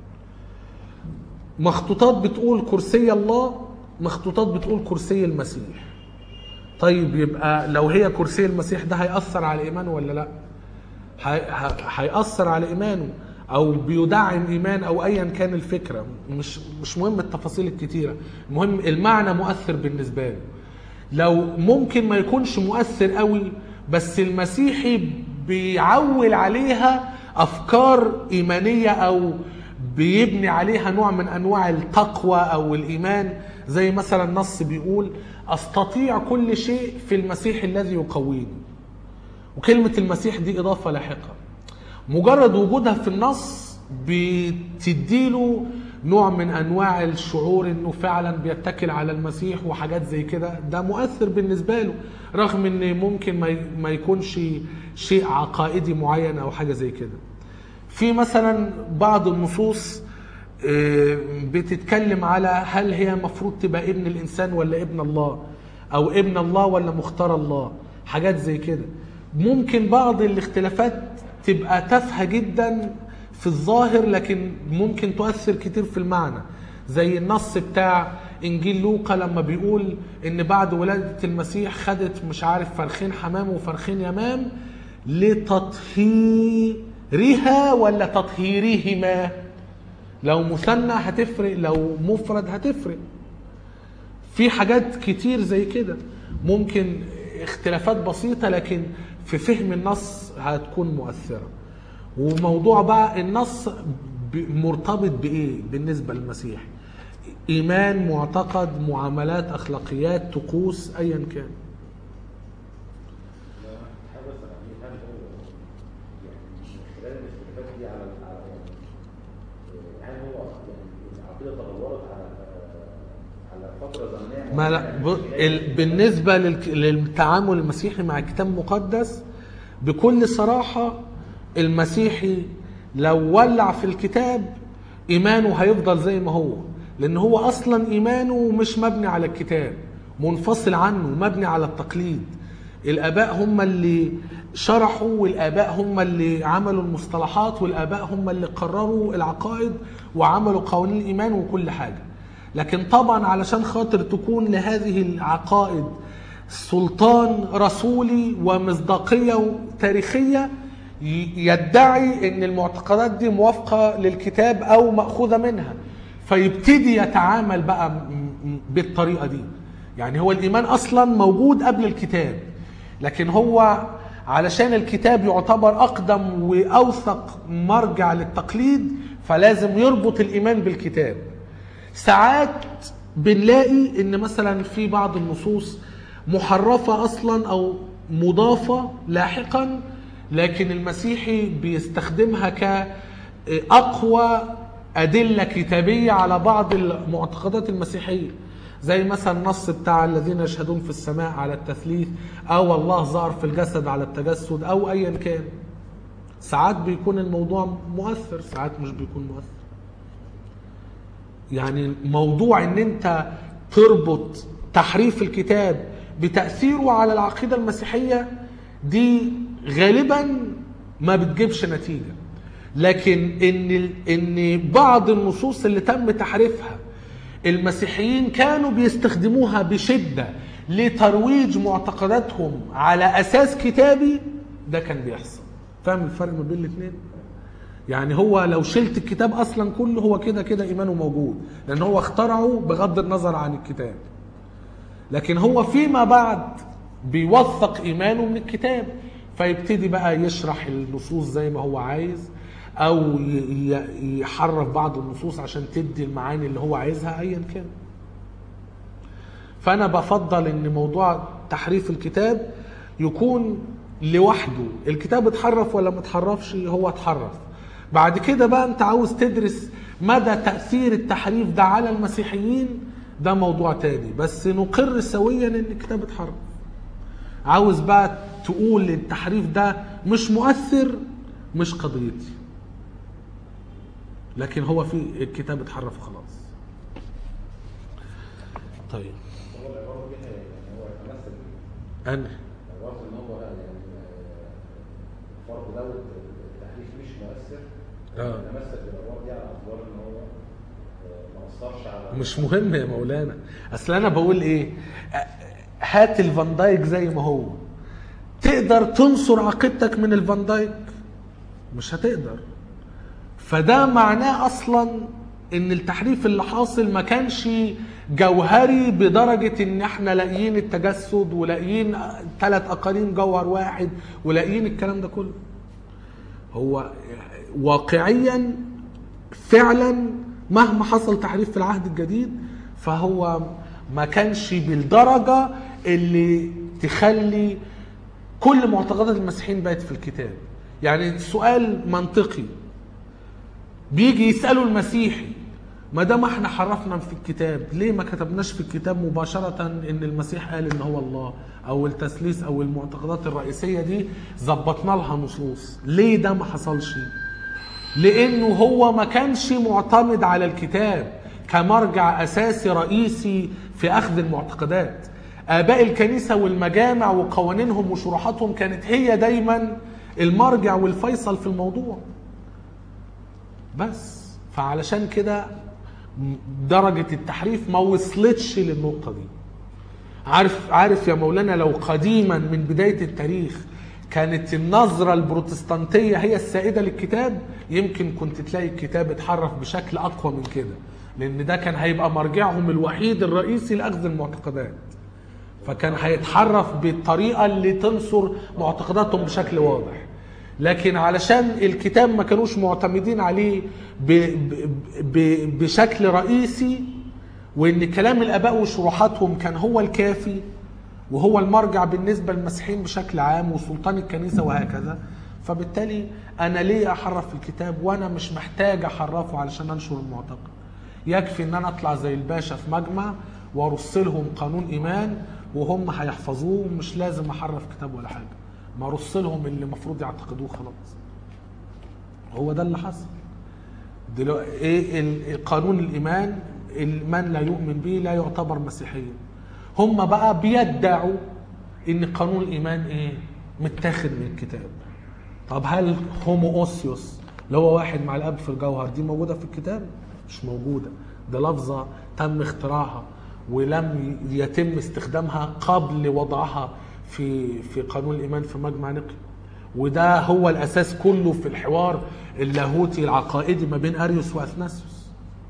مخطوطات بتقول كرسي الله مخطوطات بتقول كرسي المسيح طيب يبقى لو هي كرسي المسيح ده هيأثر على ايمانه ولا لا هي- ه- هيأثر على ايمانه او بيدعم ايمان او ايا كان الفكره مش مش مهم التفاصيل الكتيره المهم المعنى مؤثر بالنسبه له لو ممكن ما يكونش مؤثر قوي بس المسيحي بيعول عليها افكار ايمانيه او بيبني عليها نوع من انواع التقوى او الايمان زي مثلا نص بيقول استطيع كل شيء في المسيح الذي يقويني وكلمه المسيح دي اضافه لاحقه مجرد وجودها في النص بتديله نوع من انواع الشعور انه فعلا بيتكل على المسيح وحاجات زي كده ده مؤثر بالنسبه له رغم ان ممكن ما ي- ما يكونش شيء عقائدي معين او حاجه زي كده في مثلا بعض النصوص آه، بتتكلم على هل هي مفروض تبقى ابن الانسان ولا ابن الله او ابن الله ولا مختار الله حاجات زي كده ممكن بعض الاختلافات تبقى تافهه جدا في الظاهر لكن ممكن تؤثر كتير في المعنى زي النص بتاع انجيل لوقا لما بيقول ان بعد ولاده المسيح خدت مش عارف فرخين حمام وفرخين يمام لتطهيرها ولا تطهيرهما لو مثنى هتفرق لو مفرد هتفرق في حاجات كتير زي كده ممكن اختلافات بسيطة لكن في فهم النص هتكون مؤثرة وموضوع بقى النص ب- مرتبط بإيه بالنسبة للمسيح إيمان معتقد معاملات أخلاقيات طقوس أيا كان حابب اسال عن ايه هل هو يعني من خلال الاختلافات دي على على يعني هل هو يعني العقيده تطورت على على فتره زمنيه ما لا معينة؟ ب... ال... بالنسبة للك... للتعامل المسيحي مع الكتاب المقدس بكل صراحة المسيحي لو ولع في الكتاب إيمانه هيفضل زي ما هو لأن هو أصلا إيمانه مش مبني على الكتاب منفصل عنه مبني على التقليد الآباء هم اللي شرحوا والآباء هم اللي عملوا المصطلحات والآباء هم اللي قرروا العقائد وعملوا قوانين الإيمان وكل حاجة لكن طبعا علشان خاطر تكون لهذه العقائد سلطان رسولي ومصداقية وتاريخية ي- يدعي ان المعتقدات دي موافقة للكتاب او مأخوذة منها فيبتدي يتعامل بقى م- م- بالطريقة دي يعني هو الايمان اصلا موجود قبل الكتاب لكن هو علشان الكتاب يعتبر اقدم واوثق مرجع للتقليد فلازم يربط الايمان بالكتاب ساعات بنلاقي ان مثلا في بعض النصوص محرفة اصلا او مضافة لاحقا لكن المسيحي بيستخدمها كأقوى أدلة كتابية على بعض المعتقدات المسيحية زي مثلا النص بتاع الذين يشهدون في السماء على التثليث أو الله ظهر في الجسد على التجسد أو أيا كان ساعات بيكون الموضوع مؤثر ساعات مش بيكون مؤثر يعني موضوع ان انت تربط تحريف الكتاب بتأثيره على العقيدة المسيحية دي غالبا ما بتجيبش نتيجة لكن ان ان بعض النصوص اللي تم تحريفها المسيحيين كانوا بيستخدموها بشدة لترويج معتقداتهم على اساس كتابي ده كان بيحصل فاهم الفرق ما بين الاثنين يعني هو لو شلت الكتاب اصلا كله هو كده كده ايمانه موجود لان هو اخترعه بغض النظر عن الكتاب لكن هو فيما بعد بيوثق ايمانه من الكتاب فيبتدي بقى يشرح النصوص زي ما هو عايز او ي- ي- يحرف بعض النصوص عشان تدي المعاني اللي هو عايزها ايا كان فانا بفضل ان موضوع تحريف الكتاب يكون لوحده الكتاب اتحرف ولا ما اتحرفش هو اتحرف بعد كده بقى انت عاوز تدرس مدى تأثير التحريف ده على المسيحيين ده موضوع تاني بس نقر سويا ان الكتاب اتحرف عاوز بقى تقول التحريف ده مش مؤثر مش قضيتي لكن هو في الكتاب اتحرف خلاص طيب هو العباره بيها يعني هو يتمثل أنا عباره ان هو يعني الفرق دوت التحريف مش مؤثر آه. يتمثل بالعباره دي على اعتبار ان هو آه، ما اثرش على مش مهم يا مولانا اصل انا بقول ايه هات الفان دايك زي ما هو تقدر تنصر عقيدتك من الفان دايك مش هتقدر فده معناه اصلا ان التحريف اللي حاصل ما كانش جوهري بدرجة ان احنا لاقيين التجسد ولاقيين ثلاث اقاليم جوهر واحد ولاقيين الكلام ده كله هو واقعيا فعلا مهما حصل تحريف في العهد الجديد فهو ما كانش بالدرجة اللي تخلي كل معتقدات المسيحيين بقت في الكتاب يعني سؤال منطقي بيجي يسألوا المسيحي ما دام احنا حرفنا في الكتاب ليه ما كتبناش في الكتاب مباشرة ان المسيح قال ان هو الله او التثليث او المعتقدات الرئيسية دي ظبطنا لها نصوص ليه ده ما حصلش لانه هو ما كانش معتمد على الكتاب كمرجع اساسي رئيسي في اخذ المعتقدات اباء الكنيسه والمجامع وقوانينهم وشروحاتهم كانت هي دايما المرجع والفيصل في الموضوع بس فعلشان كده م- درجه التحريف ما وصلتش للنقطه دي عارف عارف يا مولانا لو قديما من بدايه التاريخ كانت النظرة البروتستانتية هي السائدة للكتاب يمكن كنت تلاقي الكتاب اتحرف بشكل أقوى من كده لأن ده كان هيبقى مرجعهم الوحيد الرئيسي لأخذ المعتقدات فكان هيتحرف بالطريقة اللي تنصر معتقداتهم بشكل واضح لكن علشان الكتاب ما كانوش معتمدين عليه ب ب ب بشكل رئيسي وان كلام الاباء وشروحاتهم كان هو الكافي وهو المرجع بالنسبه للمسيحيين بشكل عام وسلطان الكنيسه وهكذا فبالتالي انا ليه احرف الكتاب وانا مش محتاج احرفه علشان انشر المعتقد يكفي ان انا اطلع زي الباشا في مجمع وارص لهم قانون ايمان وهم هيحفظوه مش لازم احرف كتاب ولا حاجه ما ارص لهم اللي المفروض يعتقدوه خلاص هو ده اللي حصل دلوقتي ايه ال- قانون الايمان ال- من لا يؤمن به لا يعتبر مسيحيا هم بقى بيدعوا ان قانون الايمان ايه متاخد من الكتاب طب هل هومو اوسيوس اللي هو واحد مع الاب في الجوهر دي موجوده في الكتاب مش موجوده ده لفظه تم اختراعها ولم يتم استخدامها قبل وضعها في في قانون الايمان في مجمع نقي وده هو الاساس كله في الحوار اللاهوتي العقائدي ما بين اريوس واثناسيوس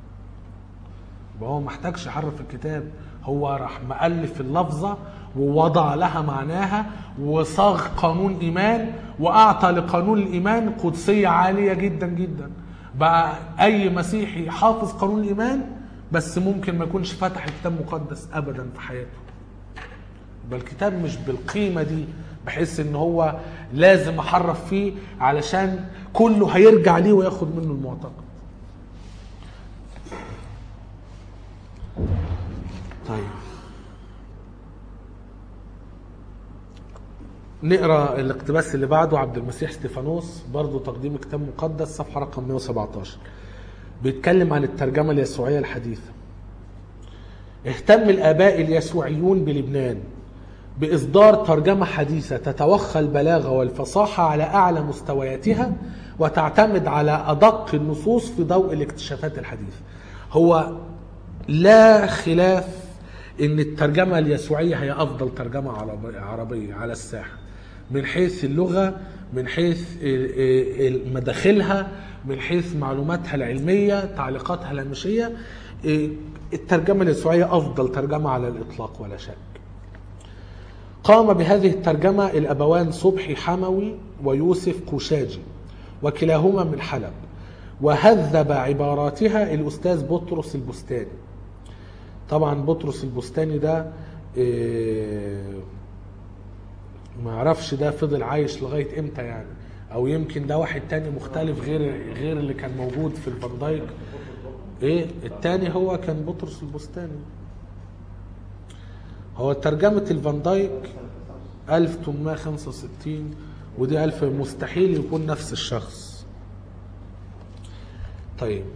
يبقى هو ما محتاجش يحرف الكتاب هو راح مؤلف اللفظة ووضع لها معناها وصاغ قانون إيمان وأعطى لقانون الإيمان قدسية عالية جدا جدا بقى أي مسيحي حافظ قانون الإيمان بس ممكن ما يكونش فتح الكتاب مقدس أبدا في حياته يبقى الكتاب مش بالقيمة دي بحيث ان هو لازم احرف فيه علشان كله هيرجع ليه وياخد منه المعتقد طيب نقرا الاقتباس اللي بعده عبد المسيح ستيفانوس برضه تقديم كتاب مقدس صفحه رقم 117 بيتكلم عن الترجمه اليسوعيه الحديثه اهتم الاباء اليسوعيون بلبنان باصدار ترجمه حديثه تتوخى البلاغه والفصاحه على اعلى مستوياتها وتعتمد على ادق النصوص في ضوء الاكتشافات الحديثه هو لا خلاف ان الترجمه اليسوعيه هي افضل ترجمه عربي- عربيه على الساحه من حيث اللغه من حيث ال- ال- مداخلها من حيث معلوماتها العلميه تعليقاتها الهامشيه إيه، الترجمه اليسوعيه افضل ترجمه على الاطلاق ولا شك قام بهذه الترجمة الأبوان صبحي حموي ويوسف قوشاجي وكلاهما من حلب وهذب عباراتها الأستاذ بطرس البستاني طبعا بطرس البستاني ده إيه، ما اعرفش ده فضل عايش لغاية امتى يعني او يمكن ده واحد تاني مختلف غير غير اللي كان موجود في الفان دايك ايه التاني هو كان بطرس البستاني هو ترجمة الفان دايك 1865 ودي 1000 مستحيل يكون نفس الشخص طيب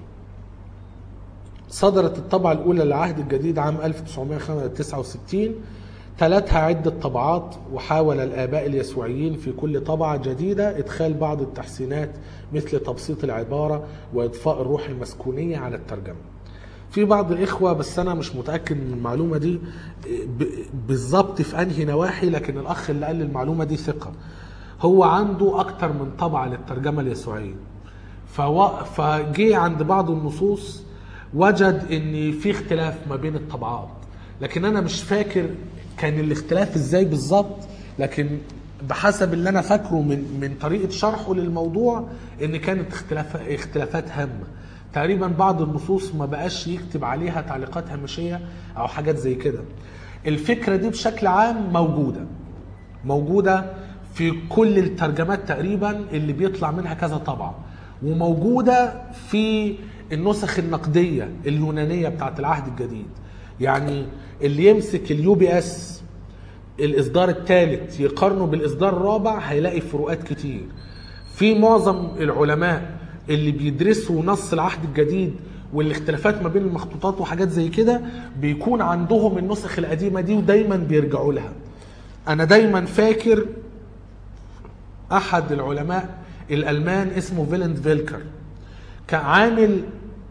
صدرت الطبعة الأولى للعهد الجديد عام 1969 تلتها عدة طبعات وحاول الآباء اليسوعيين في كل طبعة جديدة إدخال بعض التحسينات مثل تبسيط العبارة وإضفاء الروح المسكونية على الترجمة في بعض الإخوة بس أنا مش متأكد من المعلومة دي ب- بالظبط في أنهي نواحي لكن الأخ اللي قال لي المعلومة دي ثقة هو عنده أكتر من طبعة للترجمة اليسوعية فو... فجي عند بعض النصوص وجد ان في اختلاف ما بين الطبعات لكن انا مش فاكر كان الاختلاف ازاي بالظبط لكن بحسب اللي انا فاكره من من طريقه شرحه للموضوع ان كانت اختلاف اختلافات هامه تقريبا بعض النصوص ما بقاش يكتب عليها تعليقات هامشيه او حاجات زي كده الفكره دي بشكل عام موجوده موجودة في كل الترجمات تقريبا اللي بيطلع منها كذا طبعة وموجودة في النسخ النقدية اليونانية بتاعت العهد الجديد يعني اللي يمسك اليو بي اس الاصدار الثالث يقارنه بالاصدار الرابع هيلاقي فروقات كتير في معظم العلماء اللي بيدرسوا نص العهد الجديد والاختلافات ما بين المخطوطات وحاجات زي كده بيكون عندهم النسخ القديمه دي ودايما بيرجعوا لها انا دايما فاكر احد العلماء الالمان اسمه فيلند فيلكر كان عامل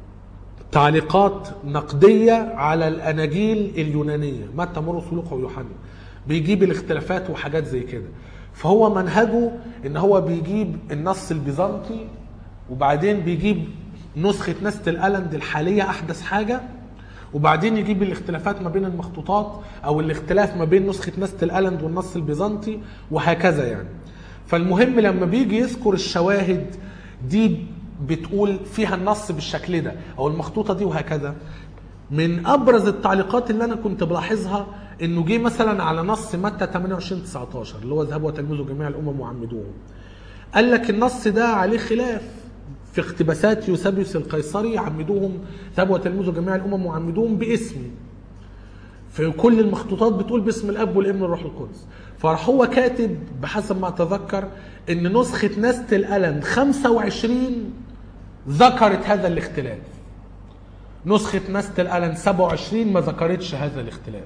تعليقات نقديه على الاناجيل اليونانيه متى مرقس ولوقا ويوحنا بيجيب الاختلافات وحاجات زي كده فهو منهجه ان هو بيجيب النص البيزنطي وبعدين بيجيب نسخه نست الالند الحاليه احدث حاجه وبعدين يجيب الاختلافات ما بين المخطوطات او الاختلاف ما بين نسخه نست الالند والنص البيزنطي وهكذا يعني فالمهم لما بيجي يذكر الشواهد دي بتقول فيها النص بالشكل ده او المخطوطه دي وهكذا من ابرز التعليقات اللي انا كنت بلاحظها انه جه مثلا على نص متى 28 19 اللي هو اذهبوا وتلمذوا جميع الامم وعمدوهم قال لك النص ده عليه خلاف في اقتباسات يوسابيوس القيصري عمدوهم اذهبوا وتلمذوا جميع الامم وعمدوهم باسمي في كل المخطوطات بتقول باسم الاب والابن والروح القدس فراح هو كاتب بحسب ما اتذكر ان نسخه نست الالم 25 ذكرت هذا الاختلاف نسخه نست الالم 27 ما ذكرتش هذا الاختلاف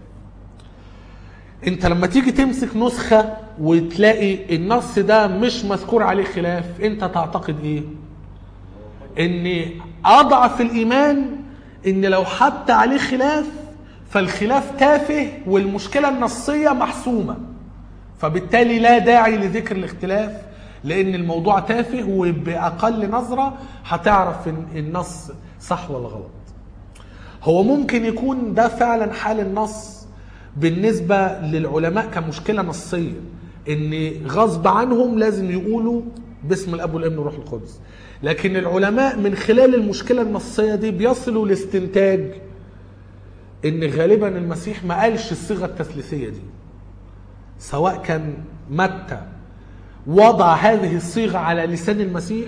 انت لما تيجي تمسك نسخه وتلاقي النص ده مش مذكور عليه خلاف انت تعتقد ايه ان اضعف الايمان ان لو حتى عليه خلاف فالخلاف تافه والمشكله النصيه محسومه فبالتالي لا داعي لذكر الاختلاف لان الموضوع تافه وباقل نظره هتعرف ان النص صح ولا غلط هو ممكن يكون ده فعلا حال النص بالنسبه للعلماء كمشكله نصيه ان غصب عنهم لازم يقولوا باسم الاب والابن والروح القدس لكن العلماء من خلال المشكله النصيه دي بيصلوا لاستنتاج ان غالبا المسيح ما قالش الصيغه التثليثيه دي سواء كان متى وضع هذه الصيغه على لسان المسيح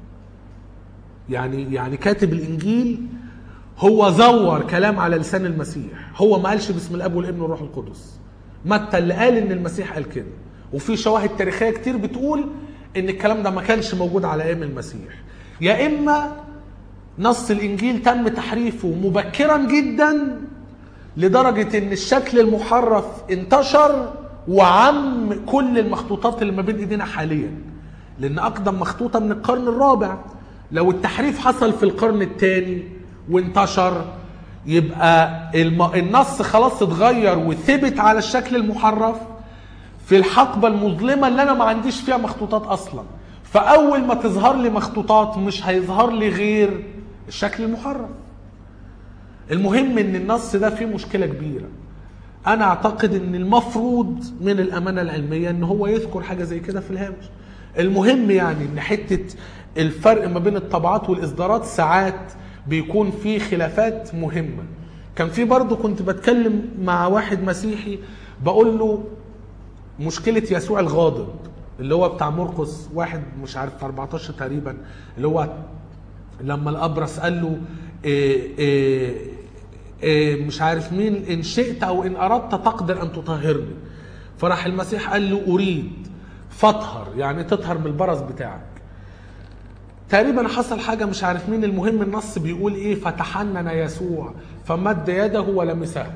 يعني يعني كاتب الانجيل هو زور كلام على لسان المسيح هو ما قالش باسم الاب والابن والروح القدس متى اللي قال ان المسيح قال كده وفي شواهد تاريخيه كتير بتقول ان الكلام ده ما كانش موجود على ايام المسيح يا اما نص الانجيل تم تحريفه مبكرا جدا لدرجه ان الشكل المحرف انتشر وعم كل المخطوطات اللي ما بين ايدينا حاليا لان اقدم مخطوطه من القرن الرابع لو التحريف حصل في القرن الثاني وانتشر يبقى الم... النص خلاص اتغير وثبت على الشكل المحرف في الحقبة المظلمة اللي أنا ما عنديش فيها مخطوطات أصلا فأول ما تظهر لي مخطوطات مش هيظهر لي غير الشكل المحرف المهم ان النص ده فيه مشكلة كبيرة انا اعتقد ان المفروض من الامانة العلمية ان هو يذكر حاجة زي كده في الهامش المهم يعني ان حتة الفرق ما بين الطبعات والاصدارات ساعات بيكون في خلافات مهمة كان في برضه كنت بتكلم مع واحد مسيحي بقول له مشكلة يسوع الغاضب اللي هو بتاع مرقس واحد مش عارف 14 تقريبا اللي هو لما الابرص قال له إيه إيه إيه مش عارف مين ان شئت او ان اردت تقدر ان تطهرني فراح المسيح قال له اريد فاطهر يعني تطهر من البرص بتاعك تقريبا حصل حاجة مش عارف مين المهم النص بيقول ايه فتحنن يسوع فمد يده ولمسه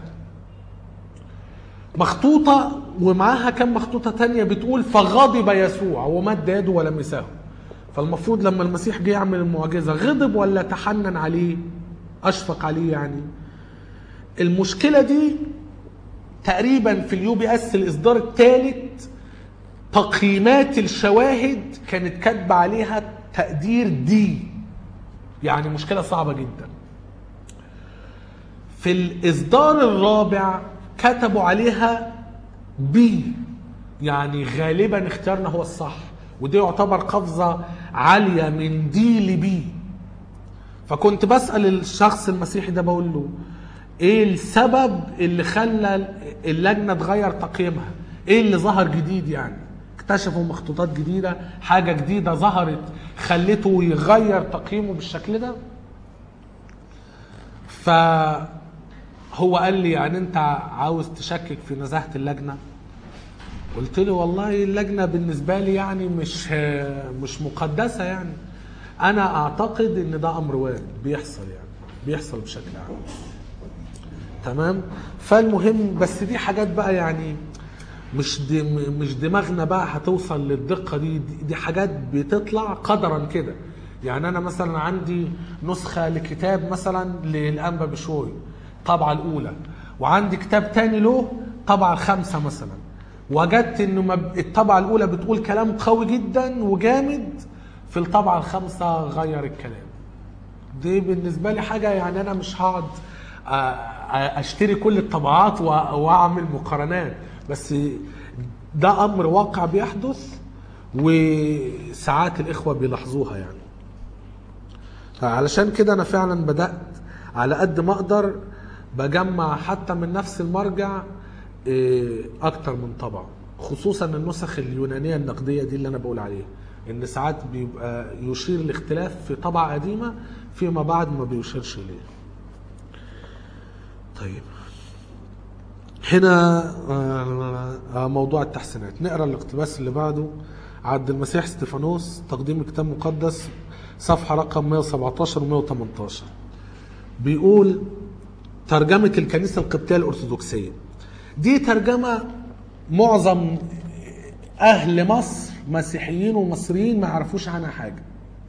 مخطوطة ومعاها كم مخطوطة تانية بتقول فغضب يسوع ومد يده ولمسه فالمفروض لما المسيح جه يعمل المعجزة غضب ولا تحنن عليه أشفق عليه يعني المشكلة دي تقريبا في اليو بي اس الإصدار الثالث تقييمات الشواهد كانت كاتبة عليها تقدير دي يعني مشكلة صعبة جدا في الإصدار الرابع كتبوا عليها بي يعني غالبا اختيارنا هو الصح ودي يعتبر قفزة عالية من دي لبي فكنت بسأل الشخص المسيحي ده بقول له ايه السبب اللي خلى اللجنة تغير تقييمها ايه اللي ظهر جديد يعني اكتشفوا مخطوطات جديدة حاجة جديدة ظهرت خلته يغير تقييمه بالشكل ده فهو قال لي يعني انت عاوز تشكك في نزاهة اللجنة قلت له والله اللجنة بالنسبة لي يعني مش مش مقدسة يعني أنا أعتقد إن ده أمر وارد بيحصل يعني بيحصل بشكل عام تمام فالمهم بس دي حاجات بقى يعني مش دي مش دماغنا بقى هتوصل للدقه دي دي, دي حاجات بتطلع قدرا كده يعني انا مثلا عندي نسخه لكتاب مثلا للانبا بشوي طبعه الاولى وعندي كتاب تاني له طبعه الخامسه مثلا وجدت انه مب- الطبعه الاولى بتقول كلام قوي جدا وجامد في الطبعه الخامسه غير الكلام دي بالنسبة لي حاجة يعني أنا مش هقعد آ- آ- أشتري كل الطبعات وأ- وأعمل مقارنات بس ده أمر واقع بيحدث وساعات الإخوة بيلاحظوها يعني علشان كده أنا فعلا بدأت على قد ما أقدر بجمع حتى من نفس المرجع إيه، أكتر من طبعة خصوصا النسخ اليونانية النقدية دي اللي أنا بقول عليها إن ساعات بيبقى يشير لاختلاف في طبعة قديمة فيما بعد ما بيشيرش إليه طيب هنا آه، آه، موضوع التحسينات نقرا الاقتباس اللي بعده عبد المسيح استفانوس تقديم كتاب مقدس صفحه رقم 117 و 118 بيقول ترجمه الكنيسه القبطيه الارثوذكسيه دي ترجمه معظم اهل مصر مسيحيين ومصريين ما يعرفوش عنها حاجه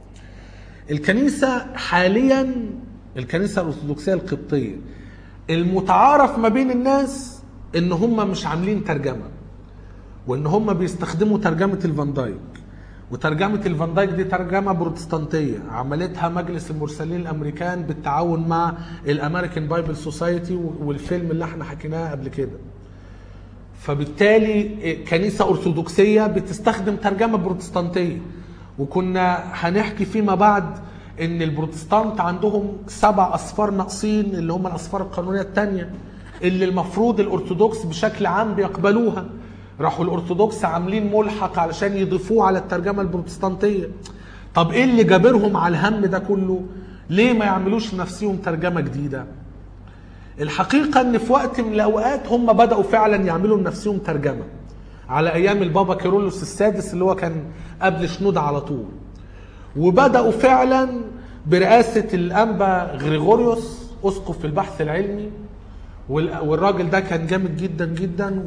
الكنيسة حاليا الكنيسة الأرثوذكسية القبطية المتعارف ما بين الناس إن هم مش عاملين ترجمة وإن هم بيستخدموا ترجمة الفان دايك وترجمة الفان دايك دي ترجمة بروتستانتية عملتها مجلس المرسلين الأمريكان بالتعاون مع الأمريكان بايبل سوسايتي والفيلم اللي احنا حكيناه قبل كده فبالتالي كنيسة أرثوذكسية بتستخدم ترجمة بروتستانتية وكنا هنحكي فيما بعد ان البروتستانت عندهم سبع اصفار ناقصين اللي هم الاصفار القانونيه الثانيه اللي المفروض الارثوذكس بشكل عام بيقبلوها راحوا الارثوذكس عاملين ملحق علشان يضيفوه على الترجمه البروتستانتيه طب ايه اللي جابرهم على الهم ده كله ليه ما يعملوش لنفسهم ترجمه جديده الحقيقه ان في وقت من الاوقات هم بداوا فعلا يعملوا لنفسهم ترجمه على ايام البابا كيرلس السادس اللي هو كان قبل شنودة على طول وبداوا فعلا برئاسه الانبا غريغوريوس اسقف البحث العلمي وال- والراجل ده كان جامد جدا جدا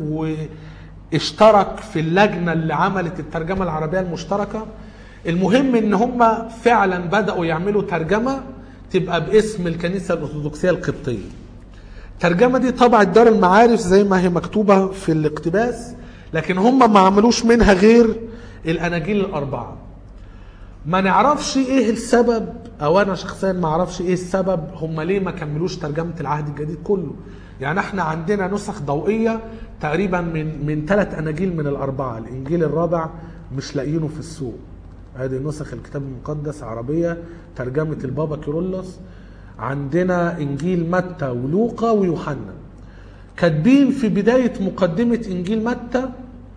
واشترك في اللجنه اللي عملت الترجمه العربيه المشتركه المهم ان هم فعلا بداوا يعملوا ترجمه تبقى باسم الكنيسه الارثوذكسيه القبطيه الترجمه دي طبعت دار المعارف زي ما هي مكتوبه في الاقتباس لكن هم ما عملوش منها غير الاناجيل الاربعه ما نعرفش ايه السبب او انا شخصيا ما اعرفش ايه السبب هم ليه ما كملوش ترجمه العهد الجديد كله يعني احنا عندنا نسخ ضوئيه تقريبا من من ثلاث اناجيل من الاربعه الانجيل الرابع مش لاقيينه في السوق ادي نسخ الكتاب المقدس عربيه ترجمه البابا كيرلس عندنا انجيل متى ولوقا ويوحنا كاتبين في بدايه مقدمه انجيل متى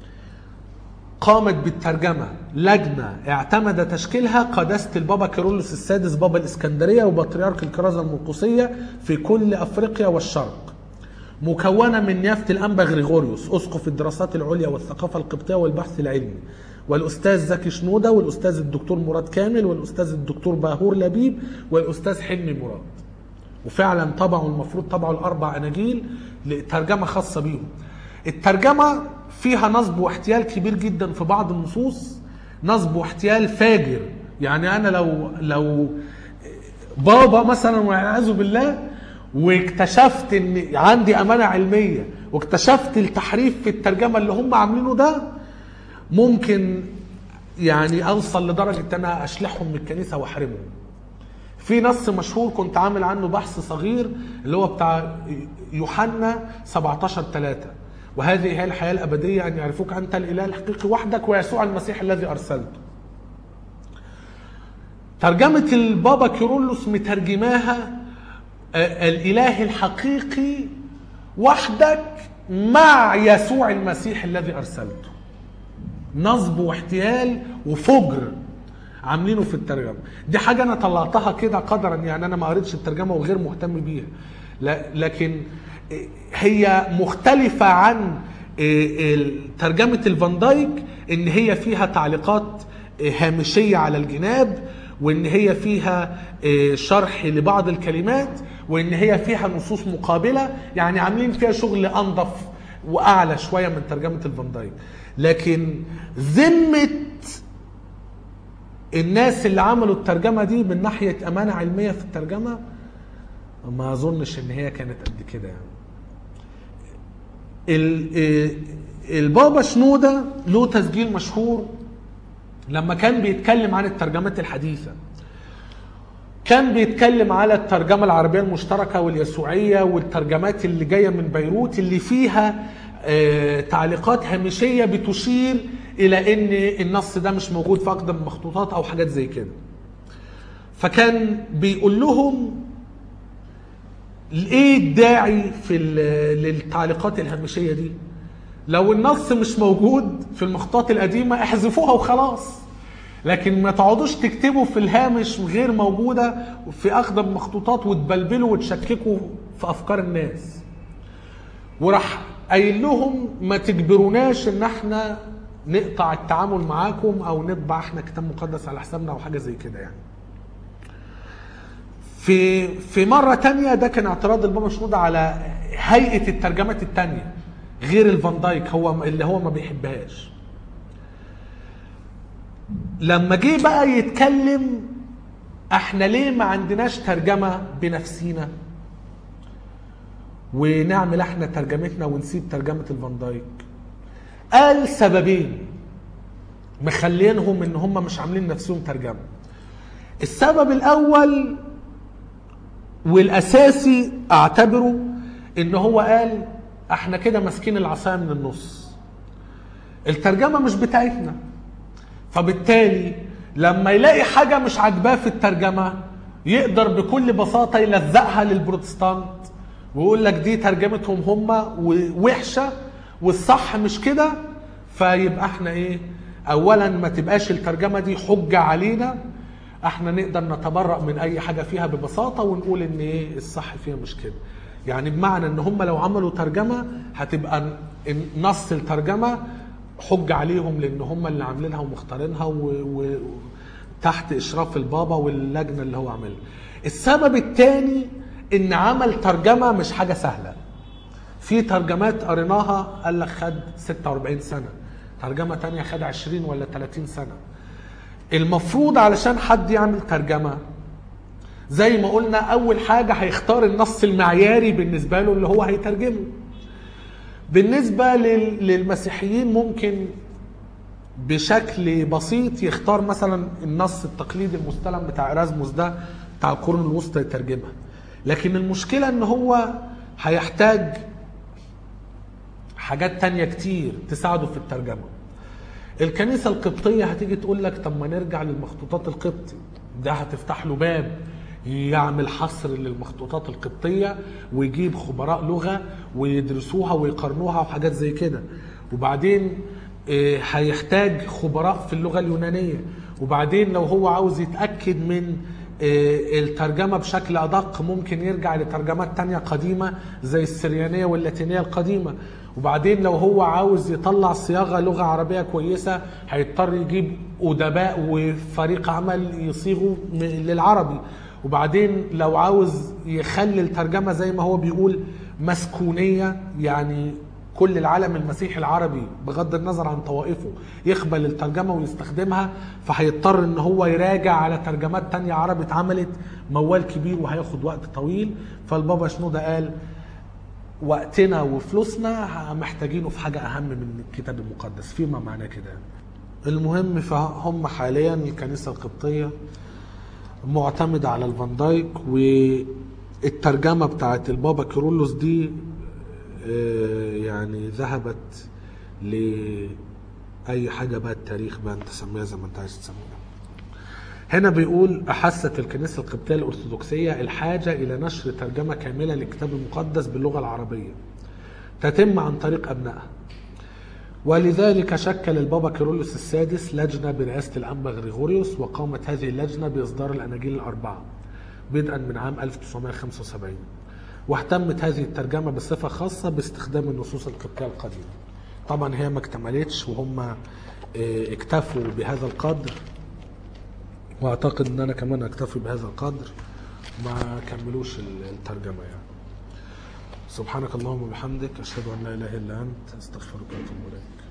قامت بالترجمة لجنة اعتمد تشكيلها قداسة البابا كيرلس السادس بابا الإسكندرية وبطريرك الكرازة المرقسية في كل أفريقيا والشرق مكونة من نيافة الأنبا غريغوريوس أسقف الدراسات العليا والثقافة القبطية والبحث العلمي والأستاذ زكي شنودة والأستاذ الدكتور مراد كامل والأستاذ الدكتور باهور لبيب والأستاذ حلمي مراد وفعلا طبعوا المفروض طبعوا الأربع أناجيل لترجمة خاصة بيهم الترجمة فيها نصب واحتيال كبير جدا في بعض النصوص نصب واحتيال فاجر يعني انا لو لو بابا مثلا والعياذ بالله واكتشفت ان عندي امانه علميه واكتشفت التحريف في الترجمه اللي هم عاملينه ده ممكن يعني اوصل لدرجه ان انا اشلحهم من الكنيسه واحرمهم في نص مشهور كنت عامل عنه بحث صغير اللي هو بتاع يوحنا 17 3 وهذه هي الحياة الأبدية أن يعرفوك أنت الإله الحقيقي وحدك ويسوع المسيح الذي أرسلته ترجمة البابا كيرلس مترجماها آه، الإله الحقيقي وحدك مع يسوع المسيح الذي أرسلته نصب واحتيال وفجر عاملينه في الترجمه دي حاجه انا طلعتها كده قدرا يعني انا ما قريتش الترجمه وغير مهتم بيها لا- لكن هي مختلفه عن ترجمه الفان دايك ان هي فيها تعليقات هامشيه على الجناب وان هي فيها آه، شرح لبعض الكلمات وان هي فيها نصوص مقابله يعني عاملين فيها شغل انظف واعلى شويه من ترجمه الفان دايك لكن ذمه الناس اللي عملوا الترجمه دي من ناحيه امانه علميه في الترجمه ما اظنش ان هي كانت قد كده يعني ال- آه، البابا شنودة له تسجيل مشهور لما كان بيتكلم عن الترجمات الحديثة كان بيتكلم على الترجمة العربية المشتركة واليسوعية والترجمات اللي جاية من بيروت اللي فيها آه، تعليقات هامشية بتشير إلى إن النص ده مش موجود في أقدم المخطوطات أو حاجات زي كده فكان بيقول لهم ايه الداعي في ال- للتعليقات الهامشيه دي لو النص مش موجود في المخطوطات القديمه احذفوها وخلاص لكن ما تقعدوش تكتبوا في الهامش غير موجوده في اقدم مخطوطات وتبلبلوا وتشككوا في افكار الناس وراح قايل لهم ما تجبروناش ان احنا نقطع التعامل معاكم او نطبع احنا كتاب مقدس على حسابنا او حاجه زي كده يعني في في مره تانية ده كان اعتراض البابا شنودة على هيئه الترجمات التانية غير الفان دايك هو اللي هو ما بيحبهاش لما جه بقى يتكلم احنا ليه ما عندناش ترجمه بنفسينا ونعمل احنا ترجمتنا ونسيب ترجمه الفان دايك قال سببين مخلينهم ان هم مش عاملين نفسهم ترجمه السبب الاول والاساسي اعتبره ان هو قال احنا كده ماسكين العصايه من النص الترجمه مش بتاعتنا فبالتالي لما يلاقي حاجه مش عاجباه في الترجمه يقدر بكل بساطه يلزقها للبروتستانت ويقول لك دي ترجمتهم هم ووحشه والصح مش كده فيبقى احنا ايه اولا ما تبقاش الترجمه دي حجه علينا احنا نقدر نتبرأ من اي حاجه فيها ببساطه ونقول ان ايه الصح فيها مش كده يعني بمعنى ان هم لو عملوا ترجمه هتبقى ن- نص الترجمه حجه عليهم لان هم اللي عاملينها ومختارينها و... و... تحت اشراف البابا واللجنه اللي هو عاملها السبب الثاني ان عمل ترجمه مش حاجه سهله في ترجمات قريناها قال لك خد 46 سنه ترجمه تانية خد 20 ولا 30 سنه المفروض علشان حد يعمل ترجمه زي ما قلنا اول حاجه هيختار النص المعياري بالنسبه له اللي هو هيترجمه بالنسبه لل- للمسيحيين ممكن بشكل بسيط يختار مثلا النص التقليدي المستلم بتاع ارازموس ده بتاع القرون الوسطى يترجمها لكن المشكله ان هو هيحتاج حاجات تانية كتير تساعده في الترجمه الكنيسة القبطية هتيجي تقول لك طب ما نرجع للمخطوطات القبطي ده هتفتح له باب يعمل حصر للمخطوطات القبطية ويجيب خبراء لغة ويدرسوها ويقارنوها وحاجات زي كده وبعدين آه، هيحتاج خبراء في اللغة اليونانية وبعدين لو هو عاوز يتأكد من آه، الترجمة بشكل أدق ممكن يرجع لترجمات تانية قديمة زي السريانية واللاتينية القديمة وبعدين لو هو عاوز يطلع صياغة لغة عربية كويسة هيضطر يجيب أدباء وفريق عمل يصيغوا م- للعربي وبعدين لو عاوز يخلي الترجمة زي ما هو بيقول مسكونية يعني كل العالم المسيحي العربي بغض النظر عن طوائفه يقبل الترجمة ويستخدمها فهيضطر ان هو يراجع على ترجمات تانية عربي اتعملت موال كبير وهياخد وقت طويل فالبابا شنودة قال وقتنا وفلوسنا محتاجينه في حاجة أهم من الكتاب المقدس فيما معناه كده المهم فهم حاليا الكنيسة القبطية معتمدة على الفان دايك والترجمة بتاعت البابا كيرلس دي آه، يعني ذهبت لأي حاجة بقى التاريخ بقى انت سميها زي ما انت عايز تسميها هنا بيقول أحست الكنيسة القبطية الأرثوذكسية الحاجة إلى نشر ترجمة كاملة للكتاب المقدس باللغة العربية تتم عن طريق أبنائها ولذلك شكل البابا كيرلس السادس لجنة برئاسة الأنبا غريغوريوس وقامت هذه اللجنة بإصدار الأناجيل الأربعة بدءا من عام 1975 واهتمت هذه الترجمة بصفة خاصة باستخدام النصوص القبطية القديمة طبعا هي ما اكتملتش وهم اه، اكتفوا بهذا القدر واعتقد ان انا كمان اكتفي بهذا القدر ما كملوش الترجمه يعني سبحانك اللهم وبحمدك اشهد ان لا اله الا انت استغفرك واتوب اليك